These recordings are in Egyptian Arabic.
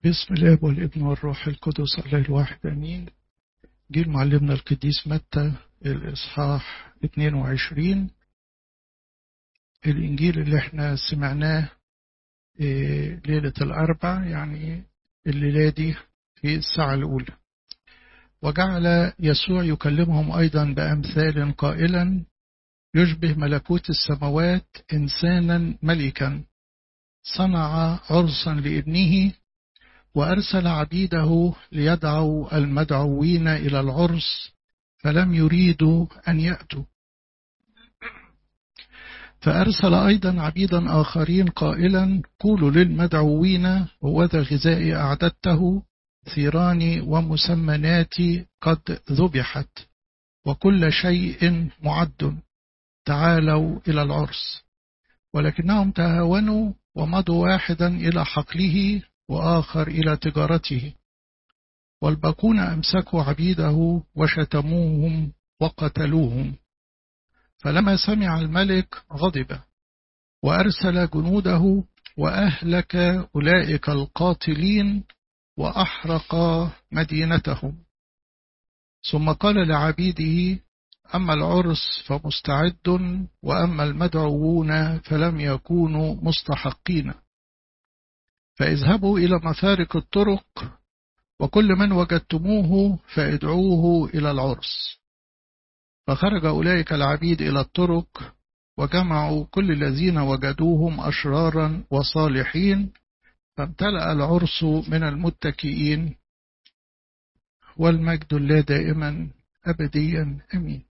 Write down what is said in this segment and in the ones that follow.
باسم الاب والابن والروح القدس الله الواحد امين جيل معلمنا القديس متى الاصحاح 22 الانجيل اللي احنا سمعناه ليله الاربع يعني الليله دي في الساعه الاولى وجعل يسوع يكلمهم ايضا بامثال قائلا يشبه ملكوت السماوات انسانا ملكا صنع عرسا لابنه وأرسل عبيده ليدعوا المدعوين إلى العرس فلم يريدوا أن يأتوا فأرسل أيضا عبيدا آخرين قائلا قولوا للمدعوين وذا غذاء أعددته ثيران ومسمنات قد ذبحت وكل شيء معد تعالوا إلى العرس ولكنهم تهاونوا ومضوا واحدا إلى حقله وآخر إلى تجارته والباقون أمسكوا عبيده وشتموهم وقتلوهم فلما سمع الملك غضب وأرسل جنوده وأهلك أولئك القاتلين وأحرق مدينتهم ثم قال لعبيده أما العرس فمستعد وأما المدعوون فلم يكونوا مستحقين فاذهبوا إلى مفارق الطرق وكل من وجدتموه فادعوه إلى العرس فخرج أولئك العبيد إلى الطرق وجمعوا كل الذين وجدوهم أشرارا وصالحين فامتلأ العرس من المتكئين والمجد لا دائما أبديا أمين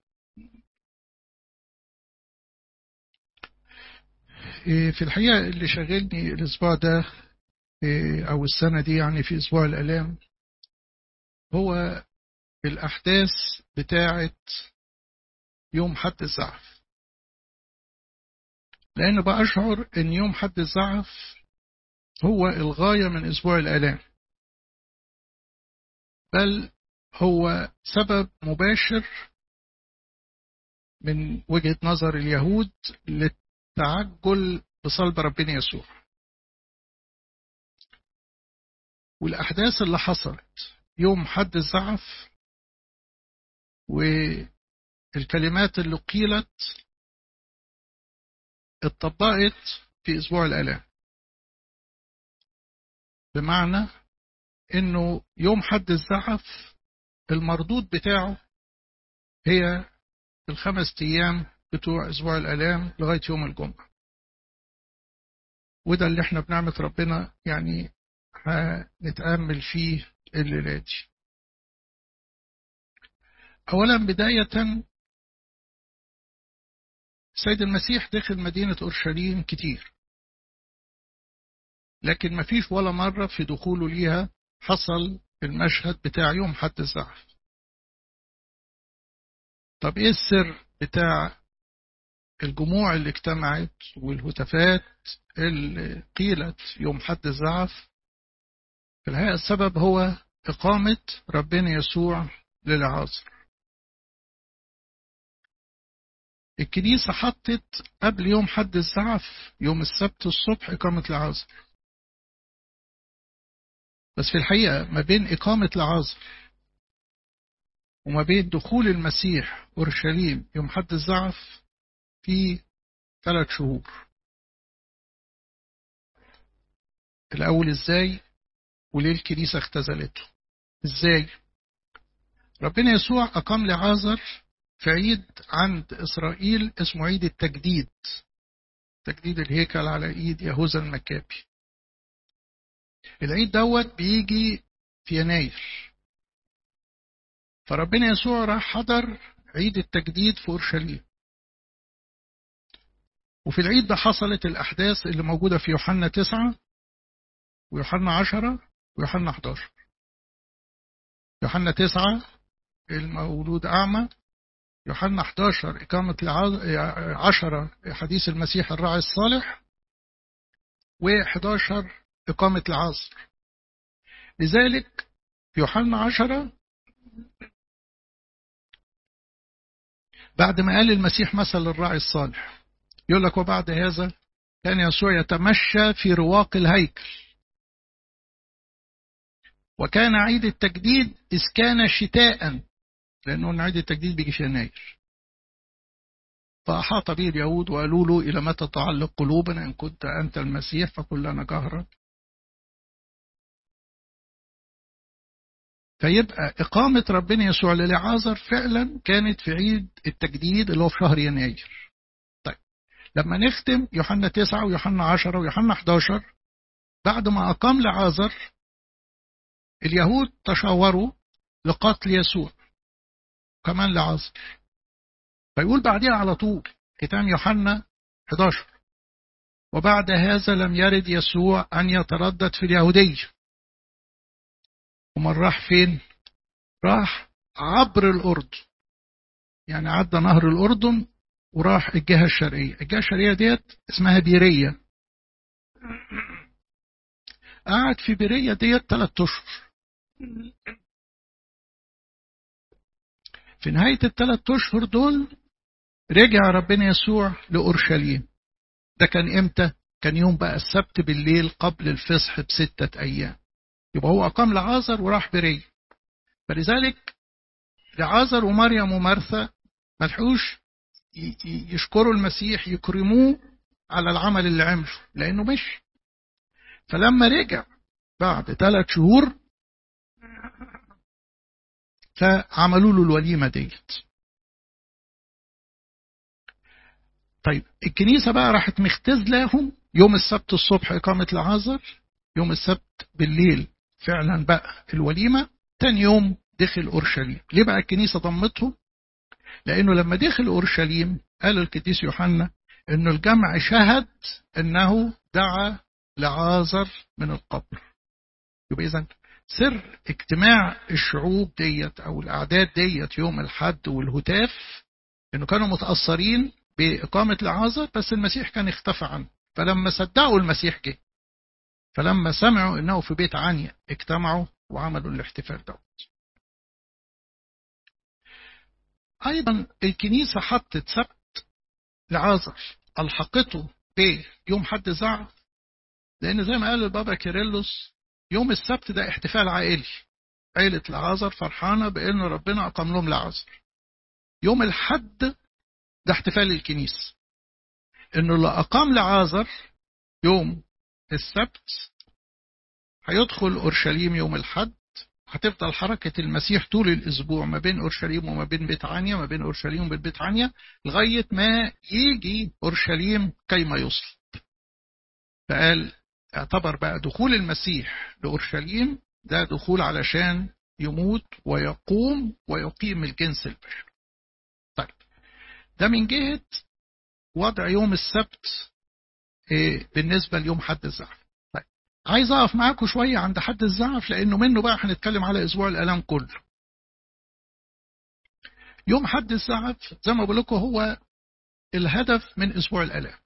في الحقيقة اللي شغلني الأسبوع ده أو السنة دي يعني في أسبوع الآلام هو الأحداث بتاعة يوم حد الزعف لأن بأشعر إن يوم حد الزعف هو الغاية من أسبوع الآلام بل هو سبب مباشر من وجهة نظر اليهود للتعجل بصلب ربنا يسوع والأحداث اللي حصلت يوم حد الزعف والكلمات اللي قيلت اتطبقت في أسبوع الآلام بمعنى إنه يوم حد الزعف المردود بتاعه هي الخمس أيام بتوع أسبوع الآلام لغاية يوم الجمعة وده اللي احنا بنعمة ربنا يعني هنتأمل فيه الليلة دي أولا بداية سيد المسيح دخل مدينة أورشليم كتير لكن ما فيش ولا مرة في دخوله ليها حصل المشهد بتاع يوم حد الزعف طب ايه السر بتاع الجموع اللي اجتمعت والهتافات اللي قيلت يوم حد الزعف في الحقيقة السبب هو إقامة ربنا يسوع للعازر الكنيسة حطت قبل يوم حد الزعف يوم السبت الصبح إقامة العازر بس في الحقيقة ما بين إقامة العازر وما بين دخول المسيح أورشليم يوم حد الزعف في ثلاث شهور الأول إزاي وليه الكنيسة اختزلته إزاي ربنا يسوع أقام لعازر في عيد عند إسرائيل اسمه عيد التجديد تجديد الهيكل على إيد يهوذا المكابي العيد دوت بيجي في يناير فربنا يسوع راح حضر عيد التجديد في أورشليم وفي العيد ده حصلت الأحداث اللي موجودة في يوحنا تسعة ويوحنا عشرة ويوحنا 11 يوحنا تسعة المولود أعمى يوحنا 11 إقامة عشرة حديث المسيح الراعي الصالح و11 إقامة العصر لذلك في يوحنا عشرة بعد ما قال المسيح مثل الراعي الصالح يقول لك وبعد هذا كان يسوع يتمشى في رواق الهيكل وكان عيد التجديد إذ كان شتاء لأنه عيد التجديد بيجي في يناير فأحاط به اليهود وقالوا له إلى متى تعلق قلوبنا إن كنت أنت المسيح فقل لنا جهرا فيبقى إقامة ربنا يسوع للعازر فعلا كانت في عيد التجديد اللي هو في شهر يناير طيب لما نختم يوحنا 9 ويوحنا 10 ويوحنا 11 بعد ما أقام لعازر اليهود تشاوروا لقتل يسوع كمان لعازر فيقول بعدها على طول ختام يوحنا 11 وبعد هذا لم يرد يسوع أن يتردد في اليهودية ومن راح فين راح عبر الأردن يعني عدى نهر الأردن وراح الجهة الشرقية الجهة الشرقية ديت اسمها بيرية قعد في بيرية ديت ثلاث أشهر في نهاية الثلاث أشهر دول رجع ربنا يسوع لأورشليم ده كان إمتى؟ كان يوم بقى السبت بالليل قبل الفصح بستة أيام يبقى هو أقام لعازر وراح بري فلذلك لعازر ومريم ومرثا ملحوش يشكروا المسيح يكرموه على العمل اللي عمله لأنه مشي فلما رجع بعد ثلاث شهور فعملوا له الوليمة ديت طيب الكنيسة بقى راحت مختزلاهم يوم السبت الصبح إقامة العازر يوم السبت بالليل فعلا بقى الوليمة تاني يوم دخل أورشليم ليه بقى الكنيسة ضمتهم لأنه لما دخل أورشليم قال القديس يوحنا أنه الجمع شهد أنه دعا لعازر من القبر يبقى إذا سر اجتماع الشعوب ديت أو الأعداد ديت يوم الحد والهتاف أنه كانوا متأثرين بإقامة العازر بس المسيح كان اختفى عنه فلما صدقوا المسيح جه فلما سمعوا انه في بيت عنيا اجتمعوا وعملوا الاحتفال دوت ايضا الكنيسه حطت سبت لعازر الحقته بيوم حد زعف لان زي ما قال البابا كيرلس يوم السبت ده احتفال عائلي عيلة لعازر فرحانة بأن ربنا أقام لهم لعازر يوم الحد ده احتفال الكنيسة انه اللي أقام لعازر يوم السبت هيدخل أورشليم يوم الحد هتفضل حركة المسيح طول الأسبوع ما بين أورشليم وما بين بيت عنيا ما بين أورشليم وبين بيت عنيا لغاية ما يجي أورشليم كيما يصل فقال اعتبر بقى دخول المسيح لأورشليم ده دخول علشان يموت ويقوم ويقيم الجنس البشري طيب ده من جهة وضع يوم السبت بالنسبة ليوم حد الزعف طيب عايز أقف معاكم شوية عند حد الزعف لأنه منه بقى هنتكلم على أسبوع الآلام كله يوم حد الزعف زي ما بقول لكم هو الهدف من أسبوع الآلام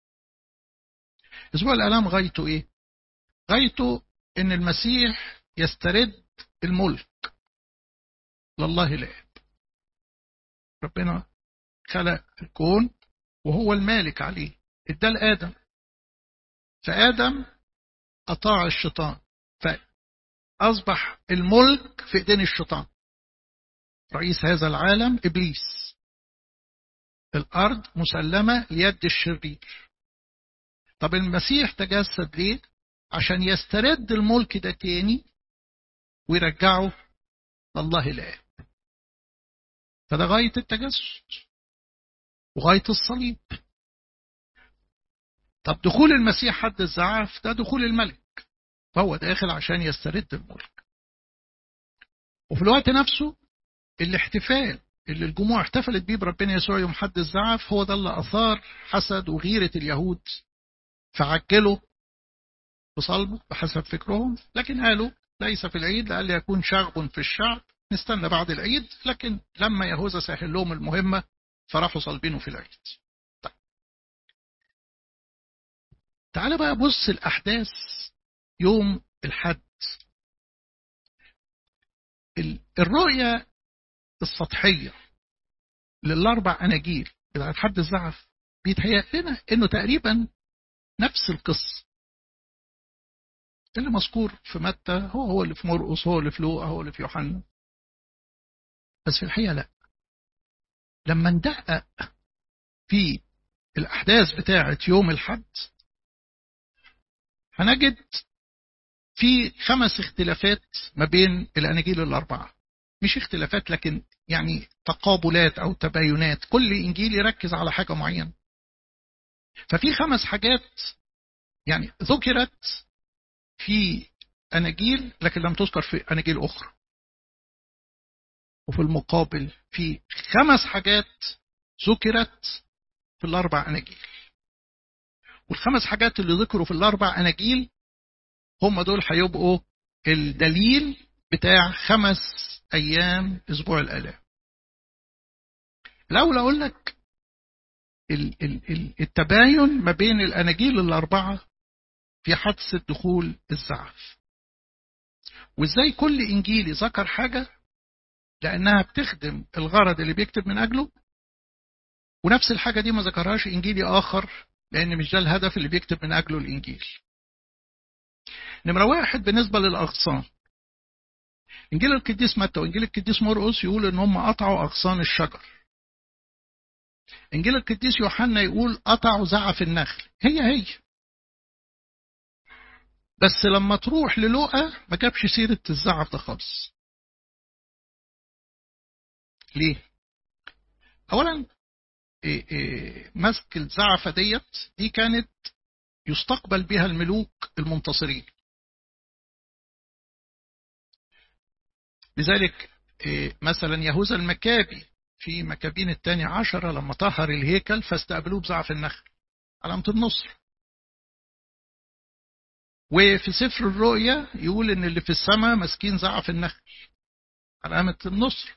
أسبوع الآلام غايته إيه؟ غايته إن المسيح يسترد الملك لله الآب ربنا خلق الكون وهو المالك عليه ادى لآدم فآدم أطاع الشيطان فأصبح الملك في إيدين الشيطان رئيس هذا العالم إبليس الأرض مسلمة ليد الشرير طب المسيح تجسد ليه عشان يسترد الملك ده تاني ويرجعه لله الآب فده غاية التجسد وغاية الصليب طب دخول المسيح حد الزعاف ده دخول الملك فهو داخل عشان يسترد الملك وفي الوقت نفسه الاحتفال اللي الجموع احتفلت بيه بربنا يسوع يوم حد الزعف هو ده اللي أثار حسد وغيرة اليهود فعجلوا بصلبه بحسب فكرهم لكن قالوا ليس في العيد لألا يكون شغب في الشعب نستنى بعد العيد لكن لما يهوذا سهل لهم المهمة فراحوا صلبينه في العيد طيب. تعال بقى بص الأحداث يوم الحد الرؤية السطحية للأربع أناجيل بتاعت حد الزعف بيتهيأ لنا إنه تقريبا نفس القصة اللي مذكور في متى هو هو اللي في مرقس هو اللي في لوقا هو اللي في يوحنا بس في الحقيقة لا لما ندقق في الأحداث بتاعة يوم الحد هنجد في خمس اختلافات ما بين الأناجيل الأربعة مش اختلافات لكن يعني تقابلات أو تباينات كل إنجيل يركز على حاجة معينة ففي خمس حاجات يعني ذكرت في أناجيل لكن لم تذكر في أناجيل أخرى وفي المقابل في خمس حاجات ذكرت في الأربع أناجيل والخمس حاجات اللي ذكروا في الأربع أناجيل هم دول هيبقوا الدليل بتاع خمس أيام أسبوع الآلام الأول أقول لك التباين ما بين الأناجيل الأربعة في حادثة دخول الزعف وإزاي كل إنجيلي ذكر حاجة لأنها بتخدم الغرض اللي بيكتب من أجله ونفس الحاجة دي ما ذكرهاش إنجيلي آخر لأن مش ده الهدف اللي بيكتب من أجله الإنجيل نمرة واحد بالنسبة للأغصان إنجيل القديس متى وإنجيل القديس مرقس يقول إن هم قطعوا أغصان الشجر إنجيل القديس يوحنا يقول قطعوا زعف النخل هي هي بس لما تروح للوقا ما جابش سيرة الزعف ده خالص ليه؟ أولا إيه إيه مسك الزعفة ديت دي كانت يستقبل بها الملوك المنتصرين لذلك إيه مثلا يهوذا المكابي في مكابين الثاني عشرة لما طهر الهيكل فاستقبلوه بزعف النخل علامة النصر وفي سفر الرؤيا يقول ان اللي في السماء ماسكين زعف النخل علامة النصر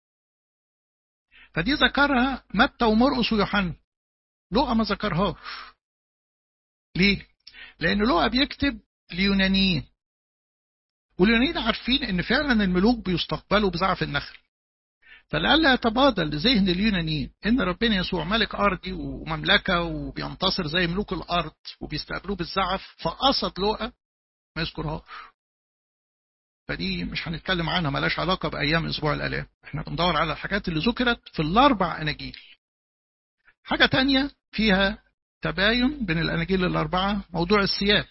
فدي ذكرها متى ومرقس ويوحنا لوقا ما ذكرهاش ليه؟ لأن لوقا بيكتب ليونانيين واليونانيين عارفين ان فعلا الملوك بيستقبلوا بزعف النخل فلعل يتبادل لذهن اليونانيين ان ربنا يسوع ملك ارضي ومملكه وبينتصر زي ملوك الارض وبيستقبلوه بالزعف فقصد لوقا ما يذكرهاش فدي مش هنتكلم عنها ملاش علاقه بايام اسبوع الالام احنا بندور على الحاجات اللي ذكرت في الاربع اناجيل حاجه تانية فيها تباين بين الاناجيل الاربعه موضوع الثياب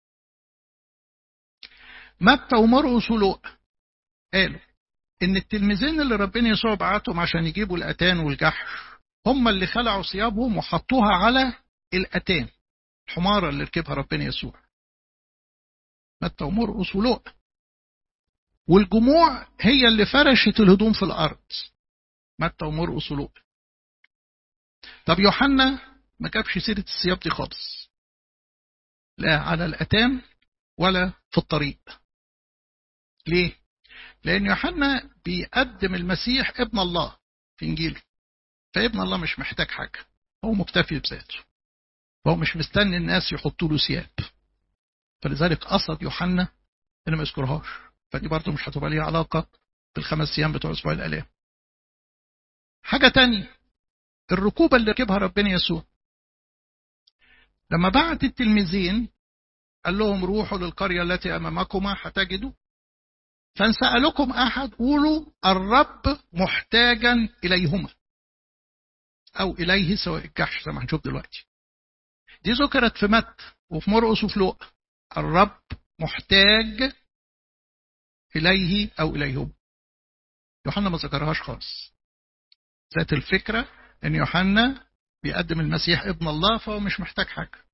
متى ومرقس ولوقا قالوا ان التلميذين اللي ربنا يسوع بعتهم عشان يجيبوا الاتان والجحش هم اللي خلعوا ثيابهم وحطوها على الاتان الحماره اللي ركبها ربنا يسوع متى ومرقس ولوقا والجموع هي اللي فرشت الهدوم في الارض متى ومرقس ولوقا طب يوحنا ما جابش سيره الثياب دي خالص لا على الاتان ولا في الطريق ليه لأن يوحنا بيقدم المسيح ابن الله في إنجيله فابن الله مش محتاج حاجة هو مكتفي بذاته هو مش مستني الناس يحطوا له ثياب فلذلك قصد يوحنا اللي ما يذكرهاش فدي برضه مش هتبقى ليها علاقة بالخمس أيام بتوع أسبوع الآلام حاجة تانية الركوبة اللي ركبها ربنا يسوع لما بعت التلميذين قال لهم روحوا للقرية التي أمامكما هتجدوا فإن سألكم أحد قولوا الرب محتاجا إليهما أو إليه سواء الجحش زي ما هنشوف دلوقتي دي ذكرت في مت وفي مرقس وفي لوقا الرب محتاج إليه أو إليهما يوحنا ما ذكرهاش خالص ذات الفكرة إن يوحنا بيقدم المسيح ابن الله فهو مش محتاج حاجة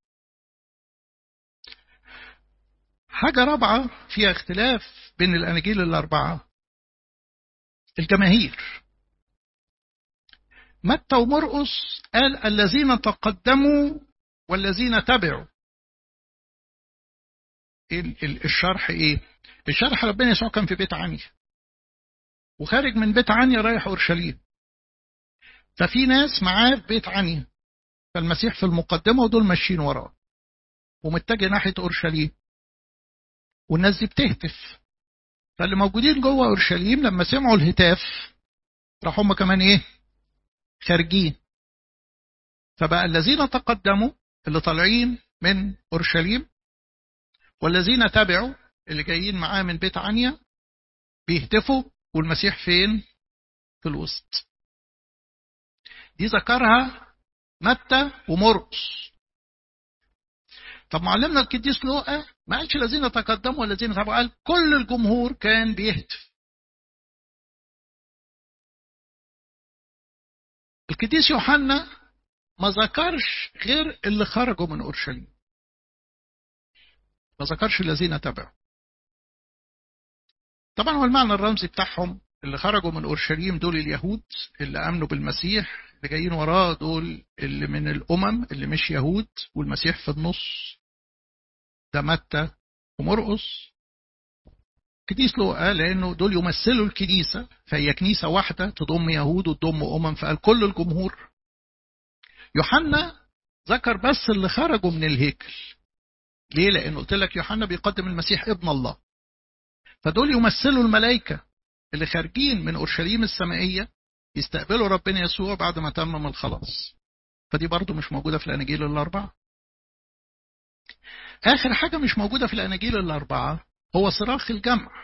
حاجة رابعة فيها اختلاف بين الأناجيل الأربعة الجماهير متى ومرقس قال الذين تقدموا والذين تبعوا الشرح ايه الشرح ربنا يسوع كان في بيت عنيا وخارج من بيت عنيا رايح اورشليم ففي ناس معاه في بيت عنيا فالمسيح في المقدمه ودول ماشيين وراه ومتجه ناحيه اورشليم والناس دي بتهتف فاللي موجودين جوه اورشليم لما سمعوا الهتاف راحوا هم كمان ايه خارجين فبقى الذين تقدموا اللي طالعين من اورشليم والذين تبعوا اللي جايين معاه من بيت عنيا بيهتفوا والمسيح فين في الوسط دي ذكرها متى ومرقس طب معلمنا القديس لوقا ما قالش الذين تقدموا والذين تبعوا قال كل الجمهور كان بيهتف القديس يوحنا ما ذكرش غير اللي خرجوا من اورشليم ما ذكرش الذين تبعوا طبعا هو المعنى الرمزي بتاعهم اللي خرجوا من اورشليم دول اليهود اللي امنوا بالمسيح اللي جايين وراه دول اللي من الامم اللي مش يهود والمسيح في النص ده متى ومرقس كنيس لوقا لانه دول يمثلوا الكنيسه فهي كنيسه واحده تضم يهود وتضم امم فقال كل الجمهور يوحنا ذكر بس اللي خرجوا من الهيكل ليه لانه قلت لك يوحنا بيقدم المسيح ابن الله فدول يمثلوا الملائكه اللي خارجين من اورشليم السمائيه يستقبلوا ربنا يسوع بعد ما تمم الخلاص فدي برضو مش موجوده في الاناجيل الاربعه اخر حاجه مش موجوده في الاناجيل الاربعه هو صراخ الجمع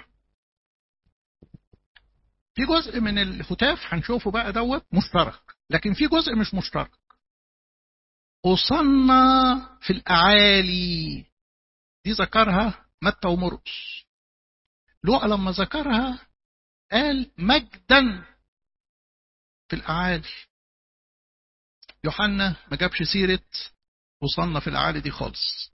في جزء من الهتاف هنشوفه بقى دوت مشترك لكن في جزء مش مشترك وصلنا في الأعالي دي ذكرها متى ومرقس لوقا لما ذكرها قال مجدا في الأعالي يوحنا ما جابش سيرة وصلنا في الأعالي دي خالص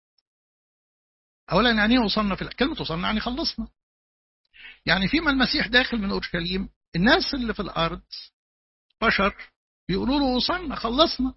أولا يعني ايه وصلنا في كلمة وصلنا يعني خلصنا يعني فيما المسيح داخل من أورشليم الناس اللي في الأرض بشر بيقولوا له وصلنا خلصنا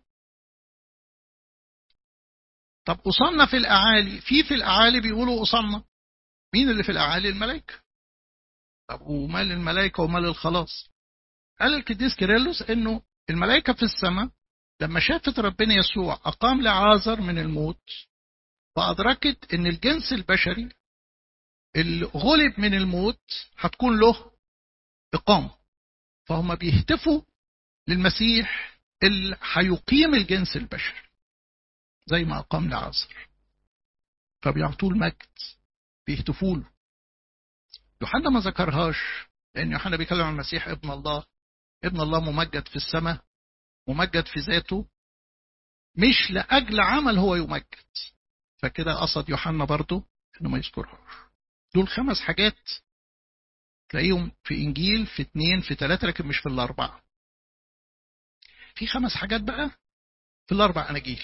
طب وصلنا في الأعالي في في الأعالي بيقولوا وصلنا مين اللي في الأعالي الملائكة طب ومال الملائكة ومال الخلاص قال القديس كيرلس انه الملائكة في السماء لما شافت ربنا يسوع أقام لعازر من الموت فأدركت ان الجنس البشري اللي غلب من الموت هتكون له إقامة فهم بيهتفوا للمسيح اللي هيقيم الجنس البشري زي ما أقام لعازر فبيعطوه المجد بيهتفوا له يوحنا ما ذكرهاش لأن يوحنا بيتكلم عن المسيح ابن الله ابن الله ممجد في السماء ممجد في ذاته مش لأجل عمل هو يمجد فكده قصد يوحنا برضه انه ما يذكرهاش دول خمس حاجات تلاقيهم في انجيل في اتنين في تلاتة لكن مش في الاربعة في خمس حاجات بقى في الاربع اناجيل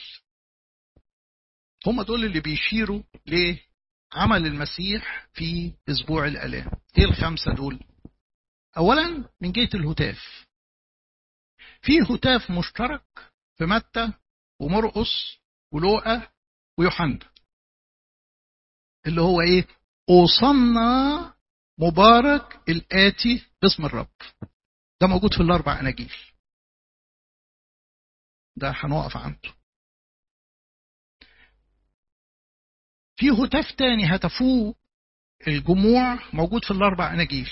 هم دول اللي بيشيروا لعمل المسيح في اسبوع الالام ايه الخمسة دول اولا من جهة الهتاف في هتاف مشترك في متى ومرقس ولوقا ويوحنا اللي هو ايه اوصلنا مبارك الاتي باسم الرب ده موجود في الاربع اناجيل ده هنقف عنده في هتاف تاني هتفوه الجموع موجود في الاربع اناجيل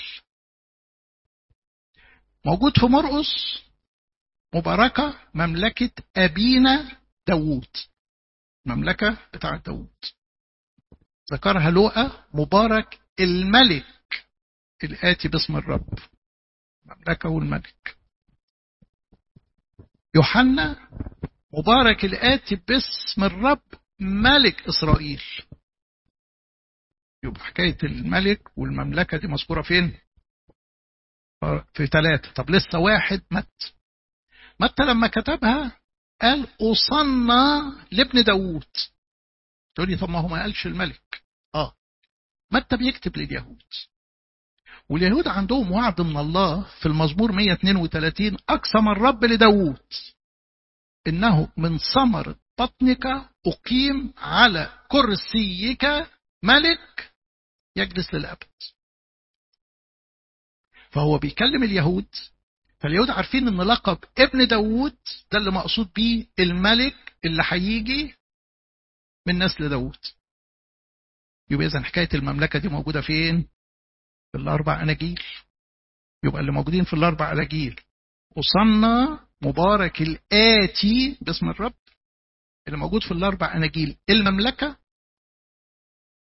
موجود في مرقس مباركة مملكة أبينا داوود مملكة بتاعة داوود ذكرها لوقا مبارك الملك الآتي باسم الرب مملكة والملك يوحنا مبارك الآتي باسم الرب ملك إسرائيل يبقى حكاية الملك والمملكة دي مذكورة فين؟ في ثلاثة طب لسه واحد مت متى لما كتبها قال أوصلنا لابن داوود تقول لي طب ما هو ما قالش الملك اه متى بيكتب لليهود واليهود عندهم وعد من الله في المزمور 132 أقسم الرب لداوود إنه من ثمر بطنك أقيم على كرسيك ملك يجلس للأبد فهو بيكلم اليهود فاليهود عارفين ان لقب ابن داوود ده اللي مقصود بيه الملك اللي هيجي من نسل داوود يبقى اذا حكايه المملكه دي موجوده فين في الاربع اناجيل يبقى اللي موجودين في الاربع اناجيل وصلنا مبارك الاتي باسم الرب اللي موجود في الاربع اناجيل المملكه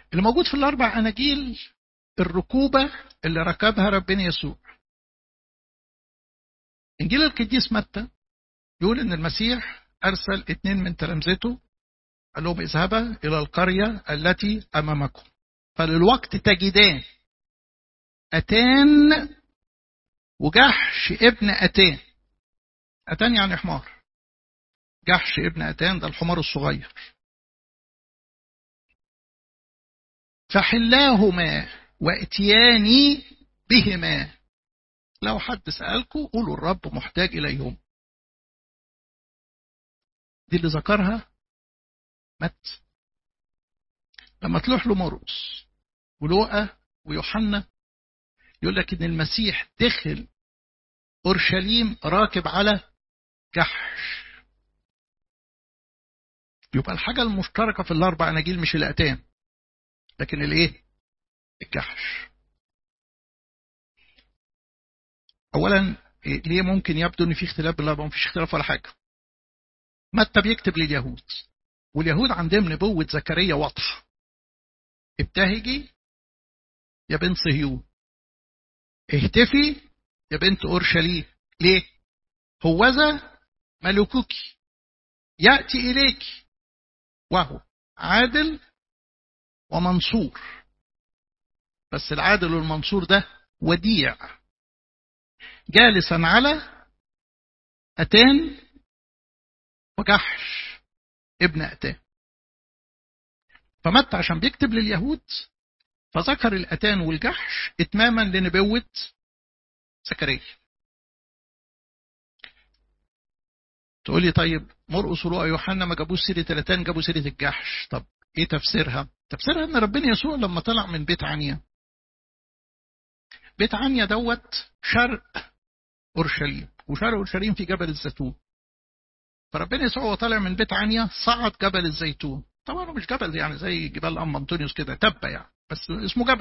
اللي موجود في الأربع أناجيل الركوبة اللي ركبها ربنا يسوع إنجيل القديس متى يقول إن المسيح أرسل اتنين من تلامذته قال لهم اذهبا إلى القرية التي أمامكم فللوقت تجدان أتان وجحش ابن أتان أتان يعني حمار جحش ابن أتان ده الحمار الصغير فحلاهما واتياني بهما لو حد سألكم قولوا الرب محتاج إليهم دي اللي ذكرها مت لما تروح له مرقس ولوقا ويوحنا يقول لك ان المسيح دخل اورشليم راكب على جحش يبقى الحاجه المشتركه في الاربع اناجيل مش الاتان لكن الايه الجحش اولا ليه ممكن يبدو ان في اختلاف بالاربعه مفيش اختلاف ولا حاجه متى بيكتب لليهود واليهود عندهم نبوة زكريا واضحة ابتهجي يا بنت صهيون اهتفي يا بنت أورشليم ليه هوذا ملكك يأتي إليك وهو عادل ومنصور بس العادل والمنصور ده وديع جالسا على أتان وجحش ابن أتان فمتى عشان بيكتب لليهود فذكر الأتان والجحش إتماما لنبوة زكريا تقول لي طيب مرقس ولوقا يوحنا ما جابوش سيرة الأتان جابوا سيرة الجحش طب إيه تفسيرها؟ تفسيرها إن ربنا يسوع لما طلع من بيت عنيا بيت عنيا دوت شرق أورشليم وشرق أورشليم في جبل الزيتون فربنا يسوع وهو طالع من بيت عنيا صعد جبل الزيتون طبعا مش جبل يعني زي جبال ام انطونيوس كده تبه يعني بس اسمه جبل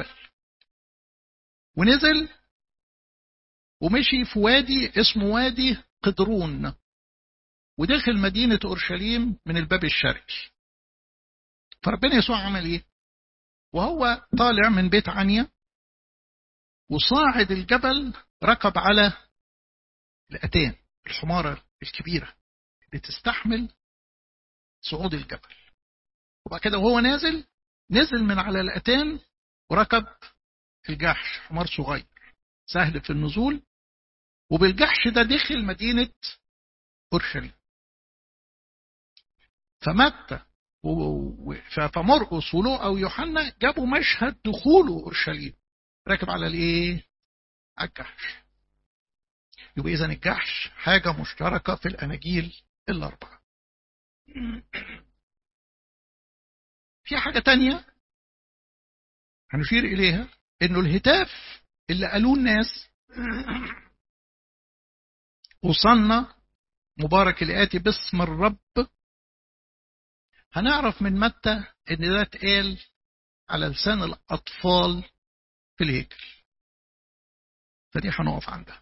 ونزل ومشي في وادي اسمه وادي قدرون ودخل مدينة أورشليم من الباب الشرقي فربنا يسوع عمل إيه؟ وهو طالع من بيت عنيا وصاعد الجبل ركب على الأتان الحمارة الكبيرة بتستحمل صعود الجبل وبعد كده وهو نازل نزل من على الأتان وركب الجحش حمار صغير سهل في النزول وبالجحش ده دخل مدينة أورشليم فمتى فمرقس ولوقا ويوحنا جابوا مشهد دخوله أورشليم راكب على الإيه؟ على الجحش يبقى إذا الجحش حاجة مشتركة في الأناجيل الأربعة في حاجة تانية هنشير إليها إنه الهتاف اللي قالوه الناس وصلنا مبارك الآتي باسم الرب هنعرف من متى إن ده اتقال على لسان الأطفال في الهيكل فدي هنقف عندها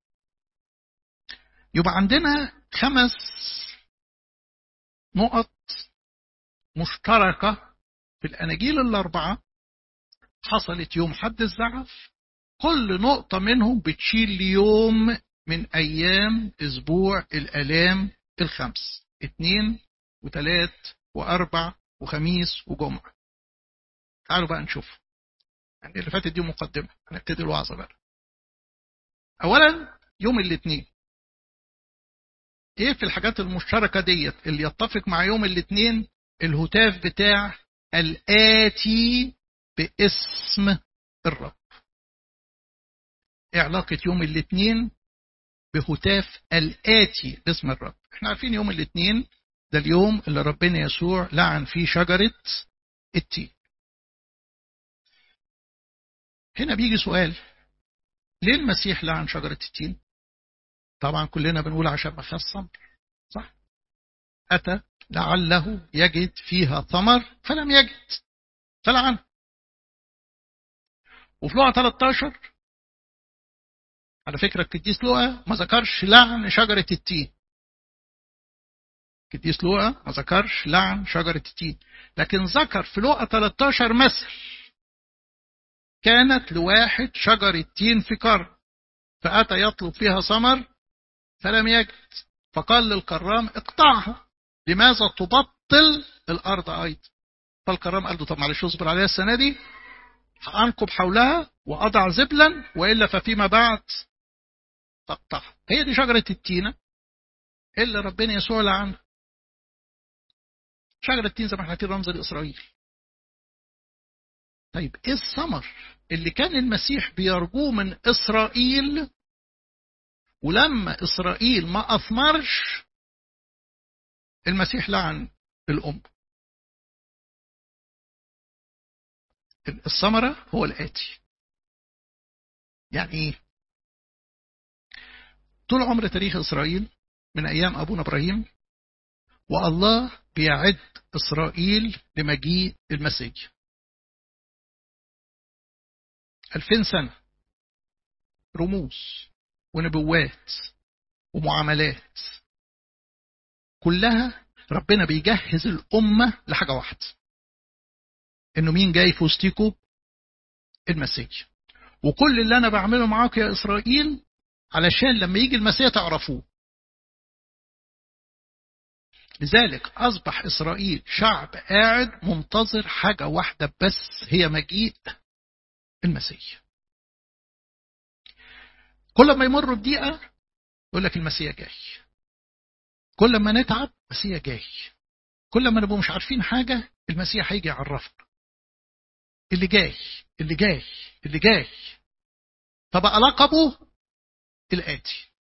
يبقى عندنا خمس نقط مشتركة في الأناجيل الأربعة حصلت يوم حد الزعف كل نقطة منهم بتشيل ليوم من أيام أسبوع الآلام الخمس اتنين وتلات وأربع وخميس وجمعة تعالوا بقى نشوف يعني اللي فاتت دي مقدمة هنبتدي الوعظة بقى أولا يوم الاثنين ايه في الحاجات المشتركة ديت اللي يتفق مع يوم الاثنين الهتاف بتاع الآتي باسم الرب ايه علاقة يوم الاثنين بهتاف الآتي باسم الرب احنا عارفين يوم الاثنين ده اليوم اللي ربنا يسوع لعن فيه شجرة التين هنا بيجي سؤال ليه المسيح لعن شجرة التين طبعا كلنا بنقول عشان ما فيهاش ثمر صح أتى لعله يجد فيها ثمر فلم يجد فلعن وفي لوقا 13 على فكرة القديس لوقا ما ذكرش لعن شجرة التين قديس لوقا ما ذكرش لعن شجرة التين لكن ذكر في لوقا 13 مثل كانت لواحد شجرة تين في كرم فأتى يطلب فيها ثمر فلم يجد فقال للكرام اقطعها لماذا تبطل الأرض أيضا فالكرام قال له طب معلش اصبر عليها السنة دي هأنقب حولها وأضع زبلا وإلا ففيما بعد تقطعها هي دي شجرة التينة اللي ربنا يسوع لعنها شجرة التين زي ما احنا كده رمز لإسرائيل طيب ايه الثمر اللي كان المسيح بيرجوه من إسرائيل ولما إسرائيل ما أثمرش المسيح لعن الأم الثمرة هو الآتي يعني ايه طول عمر تاريخ إسرائيل من أيام أبونا إبراهيم والله بيعد إسرائيل لمجيء المسيح ألفين سنة رموز ونبوات ومعاملات كلها ربنا بيجهز الأمة لحاجة واحدة إنه مين جاي في وسطيكوا المسيح وكل اللي أنا بعمله معاك يا إسرائيل علشان لما يجي المسيح تعرفوه لذلك أصبح إسرائيل شعب قاعد منتظر حاجة واحدة بس هي مجيء المسيح كل ما يمر بدقيقة يقول لك المسيح جاي كل ما نتعب المسيح جاي كل ما نبقى مش عارفين حاجة المسيح هيجي يعرفنا اللي جاي اللي جاي اللي جاي فبقى لقبه الآتي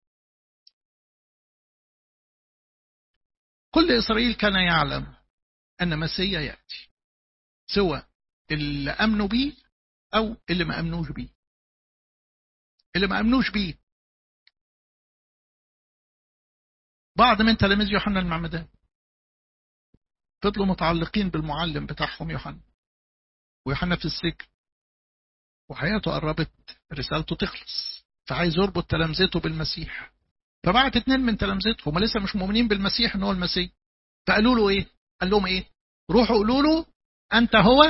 كل إسرائيل كان يعلم أن مسيا يأتي سواء اللي أمنوا بيه أو اللي ما أمنوش بيه اللي ما أمنوش بيه بعض من تلاميذ يوحنا المعمدان فضلوا متعلقين بالمعلم بتاعهم يوحنا ويوحنا في السجن وحياته قربت رسالته تخلص فعايز يربط تلامذته بالمسيح فبعت اتنين من تلامذته هم لسه مش مؤمنين بالمسيح ان هو المسيح فقالوا له ايه قال لهم ايه روحوا قولوا له انت هو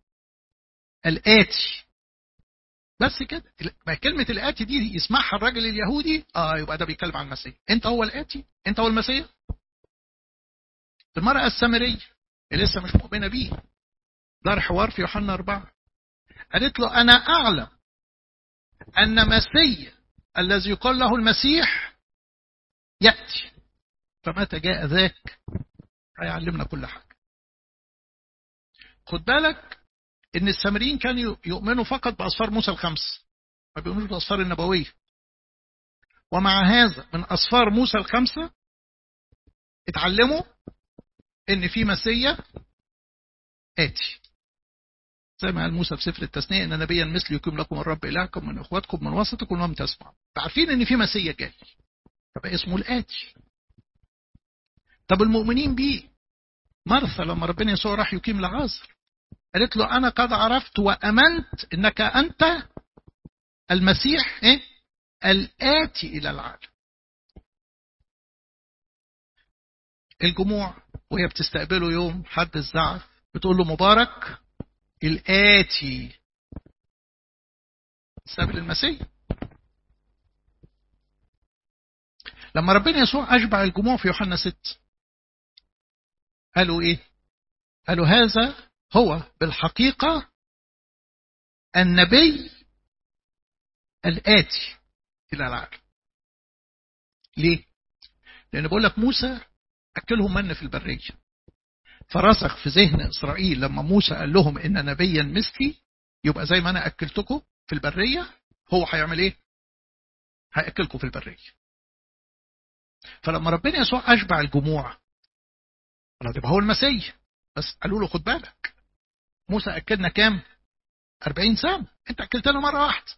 الاتي بس كده ما كلمة الآتي دي يسمعها الراجل اليهودي اه يبقى ده بيتكلم عن المسيح انت هو الآتي انت هو المسيح المرأة السامرية اللي لسه مش مؤمنة بيه دار حوار في يوحنا أربعة قالت له أنا أعلم أن مسيح الذي يقال له المسيح يأتي فمتى جاء ذاك هيعلمنا كل حاجة خد بالك ان السامريين كانوا يؤمنوا فقط بأسفار موسى الخمس ما بيؤمنوش بالأسفار النبوية ومع هذا من أسفار موسى الخمسة اتعلموا ان في مسيا آتي زي ما قال موسى في سفر التثنية ان نبيا مثل يقيم لكم الرب إلهكم من اخواتكم من وسطكم ولم تسمعوا عارفين ان في مسيا جاي فبقى اسمه الآتي طب المؤمنين بيه مرثا لما ربنا يسوع راح يقيم لعازر قالت له أنا قد عرفت وأمنت إنك أنت المسيح إيه؟ الآتي إلى العالم الجموع وهي بتستقبله يوم حد الزعف بتقول له مبارك الآتي استقبل المسيح لما ربنا يسوع أشبع الجموع في يوحنا 6 قالوا إيه؟ قالوا هذا هو بالحقيقة النبي الآتي إلى العالم ليه؟ لأن بقول لك موسى أكلهم من في البرية فرسخ في ذهن إسرائيل لما موسى قال لهم إن نبيا مثلي يبقى زي ما أنا أكلتكم في البرية هو هيعمل إيه؟ هيأكلكم في البرية فلما ربنا يسوع أشبع الجموع قال يبقى هو المسيح بس قالوا له خد بالك موسى أكلنا كام 40 سنة انت أكلت له مرة واحدة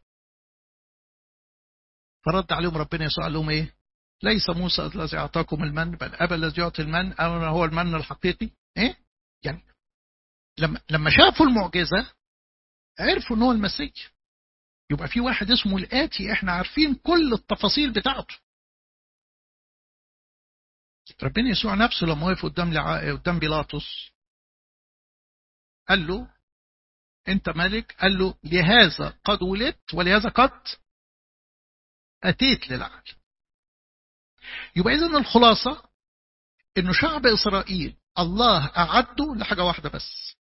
فرد عليهم ربنا يسوع قال لهم ايه ليس موسى الذي أعطاكم المن بل أبا الذي يعطي المن أنا هو المن الحقيقي ايه يعني لما لما شافوا المعجزة عرفوا ان هو المسيح يبقى في واحد اسمه الآتي احنا عارفين كل التفاصيل بتاعته ربنا يسوع نفسه لما وقف قدام لع... قدام بيلاطس قال له انت ملك قال له لهذا قد ولدت ولهذا قد اتيت للعالم يبقى اذا الخلاصه انه شعب اسرائيل الله اعده لحاجه واحده بس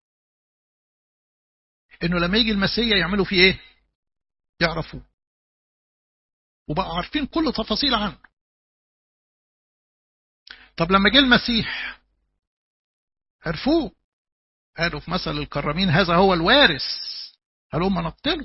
انه لما يجي المسيح يعملوا فيه ايه يعرفوه وبقوا عارفين كل تفاصيل عنه طب لما جه المسيح عرفوه قالوا في مثل الكرامين هذا هو الوارث قالوا ما نقتله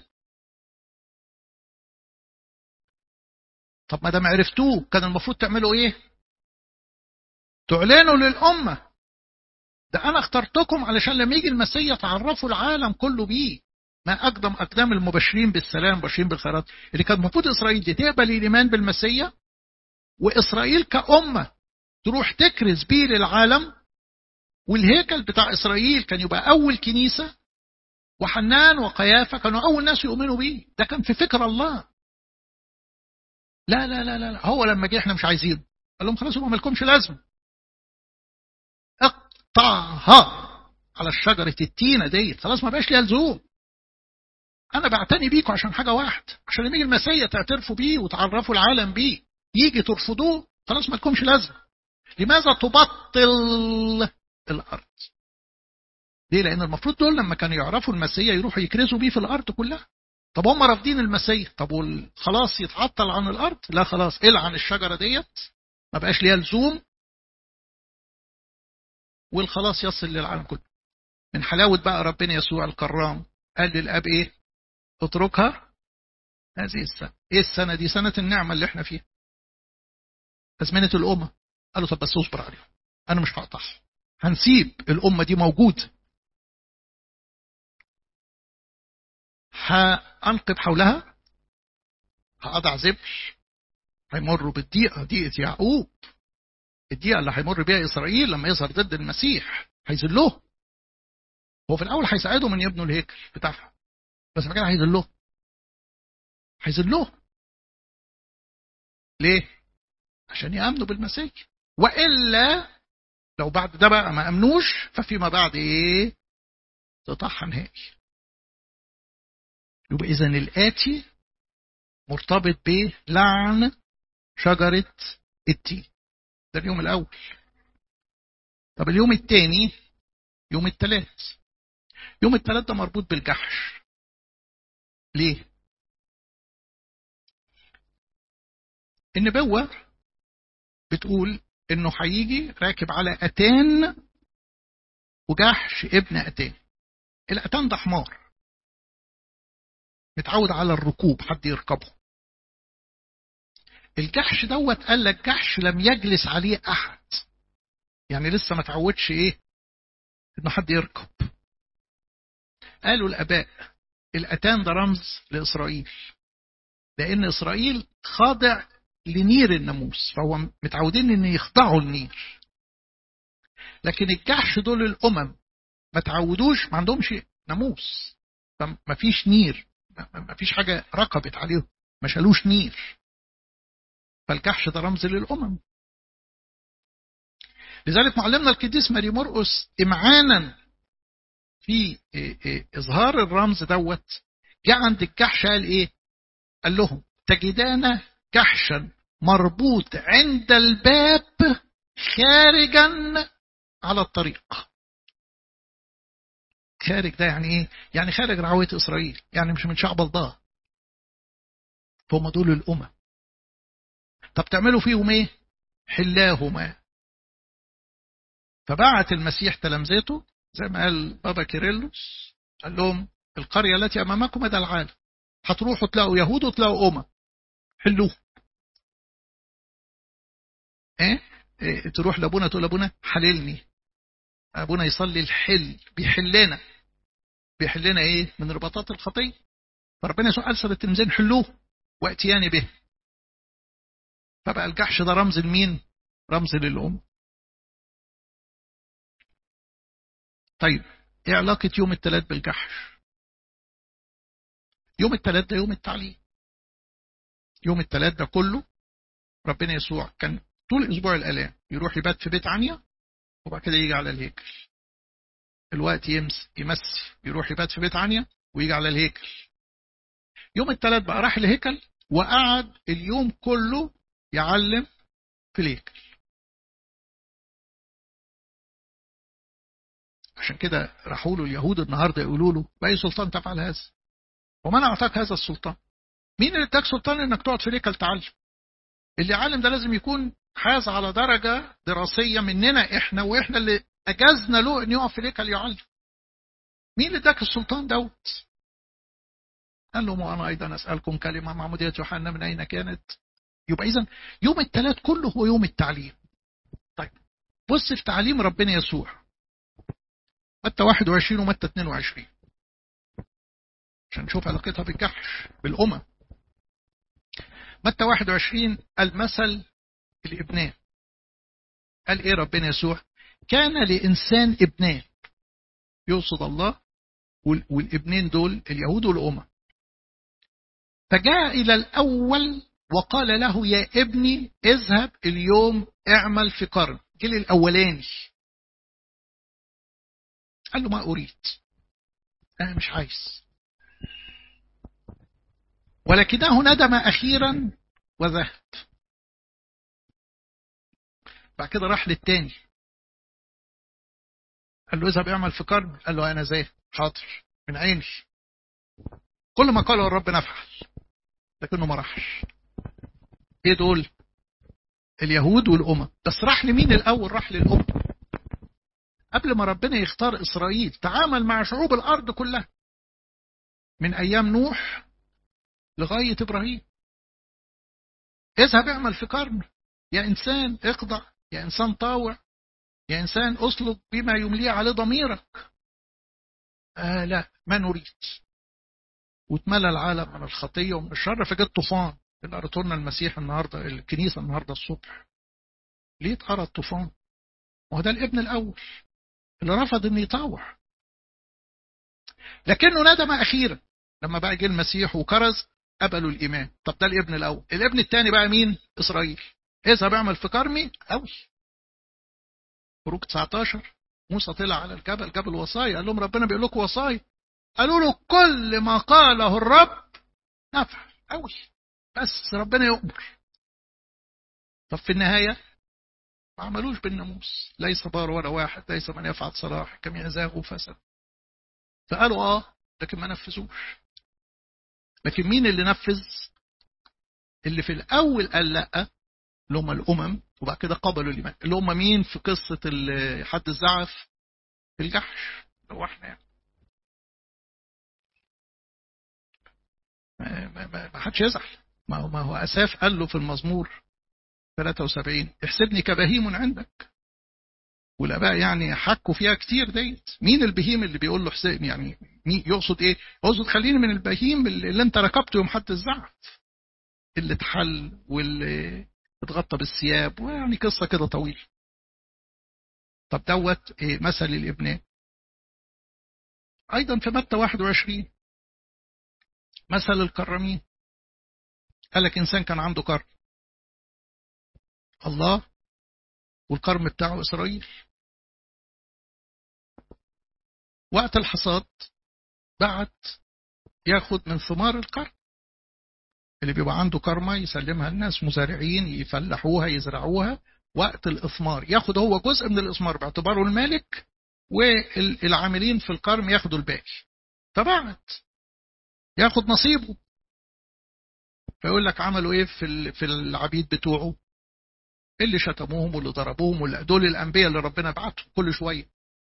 طب ما دام عرفتوه كان المفروض تعملوا ايه تعلنوا للأمة ده أنا اخترتكم علشان لما يجي المسيح تعرفوا العالم كله بيه ما أقدم أقدام المبشرين بالسلام مبشرين بالخيرات اللي كان المفروض إسرائيل دي تقبل الإيمان بالمسيح وإسرائيل كأمة تروح تكرز بيه للعالم والهيكل بتاع إسرائيل كان يبقى أول كنيسة وحنان وقيافة كانوا أول ناس يؤمنوا بيه ده كان في فكر الله لا لا لا لا هو لما جه احنا مش عايزين قال لهم خلاص ما لكمش لازمه اقطعها على الشجرة التينة ديت خلاص ما بقاش ليها لزوم انا بعتني بيكم عشان حاجة واحدة عشان لما يجي المسيح تعترفوا بيه وتعرفوا العالم بيه يجي ترفضوه خلاص ما لكمش لازمه لماذا تبطل الارض ليه لان المفروض دول لما كانوا يعرفوا المسيح يروحوا يكرزوا بيه في الارض كلها طب هم رافضين المسيح طب خلاص يتعطل عن الارض لا خلاص العن الشجره ديت ما بقاش ليها لزوم والخلاص يصل للعالم كله من حلاوة بقى ربنا يسوع الكرام قال للأب إيه اتركها هذه السنة إيه السنة دي سنة النعمة اللي احنا فيها أزمنة الأمة قال له طب بس اصبر عليهم أنا مش هقطعها هنسيب الأمة دي موجودة هأنقب حولها هأضع زبل هيمروا بالضيقة ضيقة يعقوب الدقيقة اللي هيمر بيها إسرائيل لما يظهر ضد المسيح هيذلوه هو في الأول هيساعدهم إن يبنوا الهيكل بتاعهم بس بعد كده هيذلوه هيذلوه ليه؟ عشان يأمنوا بالمسيح وإلا لو بعد ده بقى ما أمنوش ففيما بعد إيه؟ تطحن نهائي يبقى إذا الآتي مرتبط بلعن شجرة التين ده اليوم الأول طب اليوم الثاني يوم الثلاث يوم الثلاث ده مربوط بالجحش ليه؟ النبوة بتقول انه هيجي راكب على اتان وجحش ابن اتان الاتان ده حمار متعود على الركوب حد يركبه الجحش دوت قال لك جحش لم يجلس عليه احد يعني لسه ما تعودش ايه ان حد يركب قالوا الاباء الاتان ده رمز لاسرائيل لان اسرائيل خاضع لنير الناموس فهو متعودين ان يخضعوا النير لكن الجحش دول الامم ما تعودوش ما عندهمش ناموس فما فيش نير ما فيش حاجه ركبت عليهم ما شالوش نير فالجحش ده رمز للامم لذلك معلمنا القديس ماري مرقس امعانا في اظهار الرمز دوت جاء عند الجحش قال ايه قال لهم تجدان جحشا مربوط عند الباب خارجا على الطريق خارج ده يعني ايه يعني خارج رعوية اسرائيل يعني مش من شعب الله فهم دول الامم طب تعملوا فيهم ايه حلاهما فبعت المسيح تلامذته زي ما قال بابا كيرلس قال لهم القرية التي أمامكم ده العالم هتروحوا تلاقوا يهود وتلاقوا أمم حلوه إيه؟ إيه تروح لأبونا تقول لأبونا حللني أبونا يصلي الحل بيحلنا بيحلنا إيه من رباطات الخطية فربنا يسوع قال التلميذين حلوه واتياني به فبقى الجحش ده رمز لمين رمز للأم طيب ايه علاقة يوم الثلاث بالجحش يوم الثلاث ده يوم التعليم يوم الثلاث ده كله ربنا يسوع كان طول اسبوع الالام يروح يبات في بيت عنيا وبعد كده يجي على الهيكل الوقت يمس يمسي يروح يبات في بيت عنيا ويجي على الهيكل يوم الثلاث بقى راح الهيكل وقعد اليوم كله يعلم في الهيكل عشان كده راحوا له اليهود النهارده يقولوا له بأي سلطان تفعل هذا؟ ومن أعطاك هذا السلطان؟ مين اللي اداك سلطان انك تقعد في الهيكل تعلم؟ اللي عالم ده لازم يكون حاز على درجة دراسية مننا احنا واحنا اللي اجزنا له ان يقف في الهيكل يعلم. مين اللي اداك السلطان دوت؟ قال لهم وانا ايضا اسالكم كلمه معموديه يوحنا من اين كانت؟ يبقى اذا يوم الثلاث كله هو يوم التعليم. طيب بص في تعليم ربنا يسوع. متى 21 ومتى 22 عشان نشوف علاقتها بالجحش بالأمم متى 21 المثل الابنان قال ايه ربنا يسوع كان لإنسان ابنان يقصد الله والابنين دول اليهود والأمم فجاء إلى الأول وقال له يا ابني اذهب اليوم اعمل في قرن جيل الأولاني قال له ما أريد أنا مش عايز ولكنه ندم أخيرا وذهب بعد كده راح للتاني قال له اذهب اعمل في قرن قال له أنا زي حاضر من عيني كل ما قاله الرب نفعل لكنه ما راحش ايه دول اليهود والأمم بس راح لمين الأول راح للأمم قبل ما ربنا يختار إسرائيل تعامل مع شعوب الأرض كلها من أيام نوح لغاية إبراهيم اذهب اعمل في قرن يا إنسان اخضع يا إنسان طاوع يا إنسان أسلك بما يمليه عليه ضميرك آه لا ما نريد واتملى العالم من الخطية ومن الشر فجت طوفان اللي قرأته لنا المسيح النهاردة الكنيسة النهاردة الصبح ليه اتقرا الطوفان؟ ما هو ده الابن الأول اللي رفض انه يطاوع لكنه ندم اخيرا لما بقى جه المسيح وكرز قبلوا الايمان طب ده الابن الاول الابن الثاني بقى مين اسرائيل اذهب اعمل في كرمي قوي خروج 19 موسى طلع على الجبل جبل وصايا قال لهم ربنا بيقول لكم وصايا قالوا له كل ما قاله الرب نفعل قوي بس ربنا يؤمر طب في النهايه ما عملوش بالناموس ليس بار ولا واحد ليس من يفعل صلاح كم يزاغ وفسد فقالوا اه لكن ما نفذوش لكن مين اللي نفذ اللي في الاول قال لا اللي هم الامم وبعد كده قبلوا الايمان اللي هم مين في قصه حد الزعف الجحش لو احنا يعني ما, ما, ما, ما حدش يزعل ما هو ما هو اساف قال له في المزمور 73 احسبني كبهيم عندك والاباء يعني حكوا فيها كتير ديت مين البهيم اللي بيقول له حسين يعني مين يقصد ايه يقصد خليني من البهيم اللي انت ركبته يوم حد الزعف اللي اتحل واللي اتغطى بالثياب ويعني قصه كده طويله طب دوت إيه مثل الابناء ايضا في متى 21 مثل الكرامين قال لك انسان كان عنده كرم الله والكرم بتاعه إسرائيل وقت الحصاد بعت ياخد من ثمار الكرم اللي بيبقى عنده كرمة يسلمها الناس مزارعين يفلحوها يزرعوها وقت الإثمار ياخد هو جزء من الإثمار باعتباره المالك والعاملين في الكرم ياخدوا الباقي فبعت ياخد نصيبه فيقول لك عملوا ايه في في العبيد بتوعه اللي شتموهم واللي ضربوهم واللي دول الانبياء اللي ربنا بعتهم كل شويه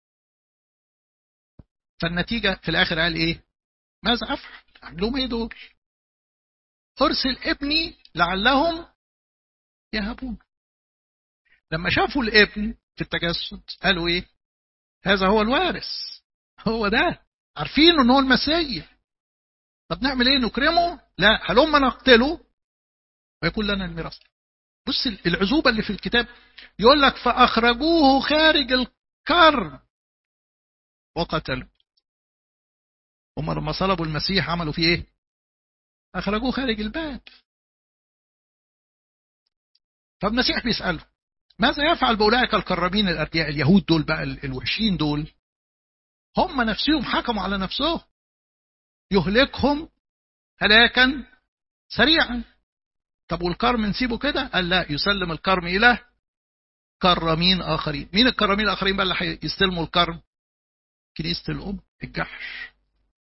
فالنتيجه في الاخر قال ايه ماذا افعل اعمل ايه دول ارسل ابني لعلهم يهبون لما شافوا الابن في التجسد قالوا ايه هذا هو الوارث هو ده عارفين ان هو المسيح طب نعمل ايه نكرمه لا هلما نقتله ويكون لنا الميراث بص العزوبة اللي في الكتاب يقول لك فأخرجوه خارج الكرم وقتلوا هم لما صلبوا المسيح عملوا فيه ايه أخرجوه خارج الباب فالمسيح بيسأله ماذا يفعل بأولئك الكرامين الأردياء اليهود دول بقى الوحشين دول هم نفسهم حكموا على نفسهم يهلكهم هلاكا سريعا طب والكرم نسيبه كده قال لا يسلم الكرم إلى كرامين آخرين مين الكرامين الآخرين بقى اللي هيستلموا الكرم كنيسة الأم الجحش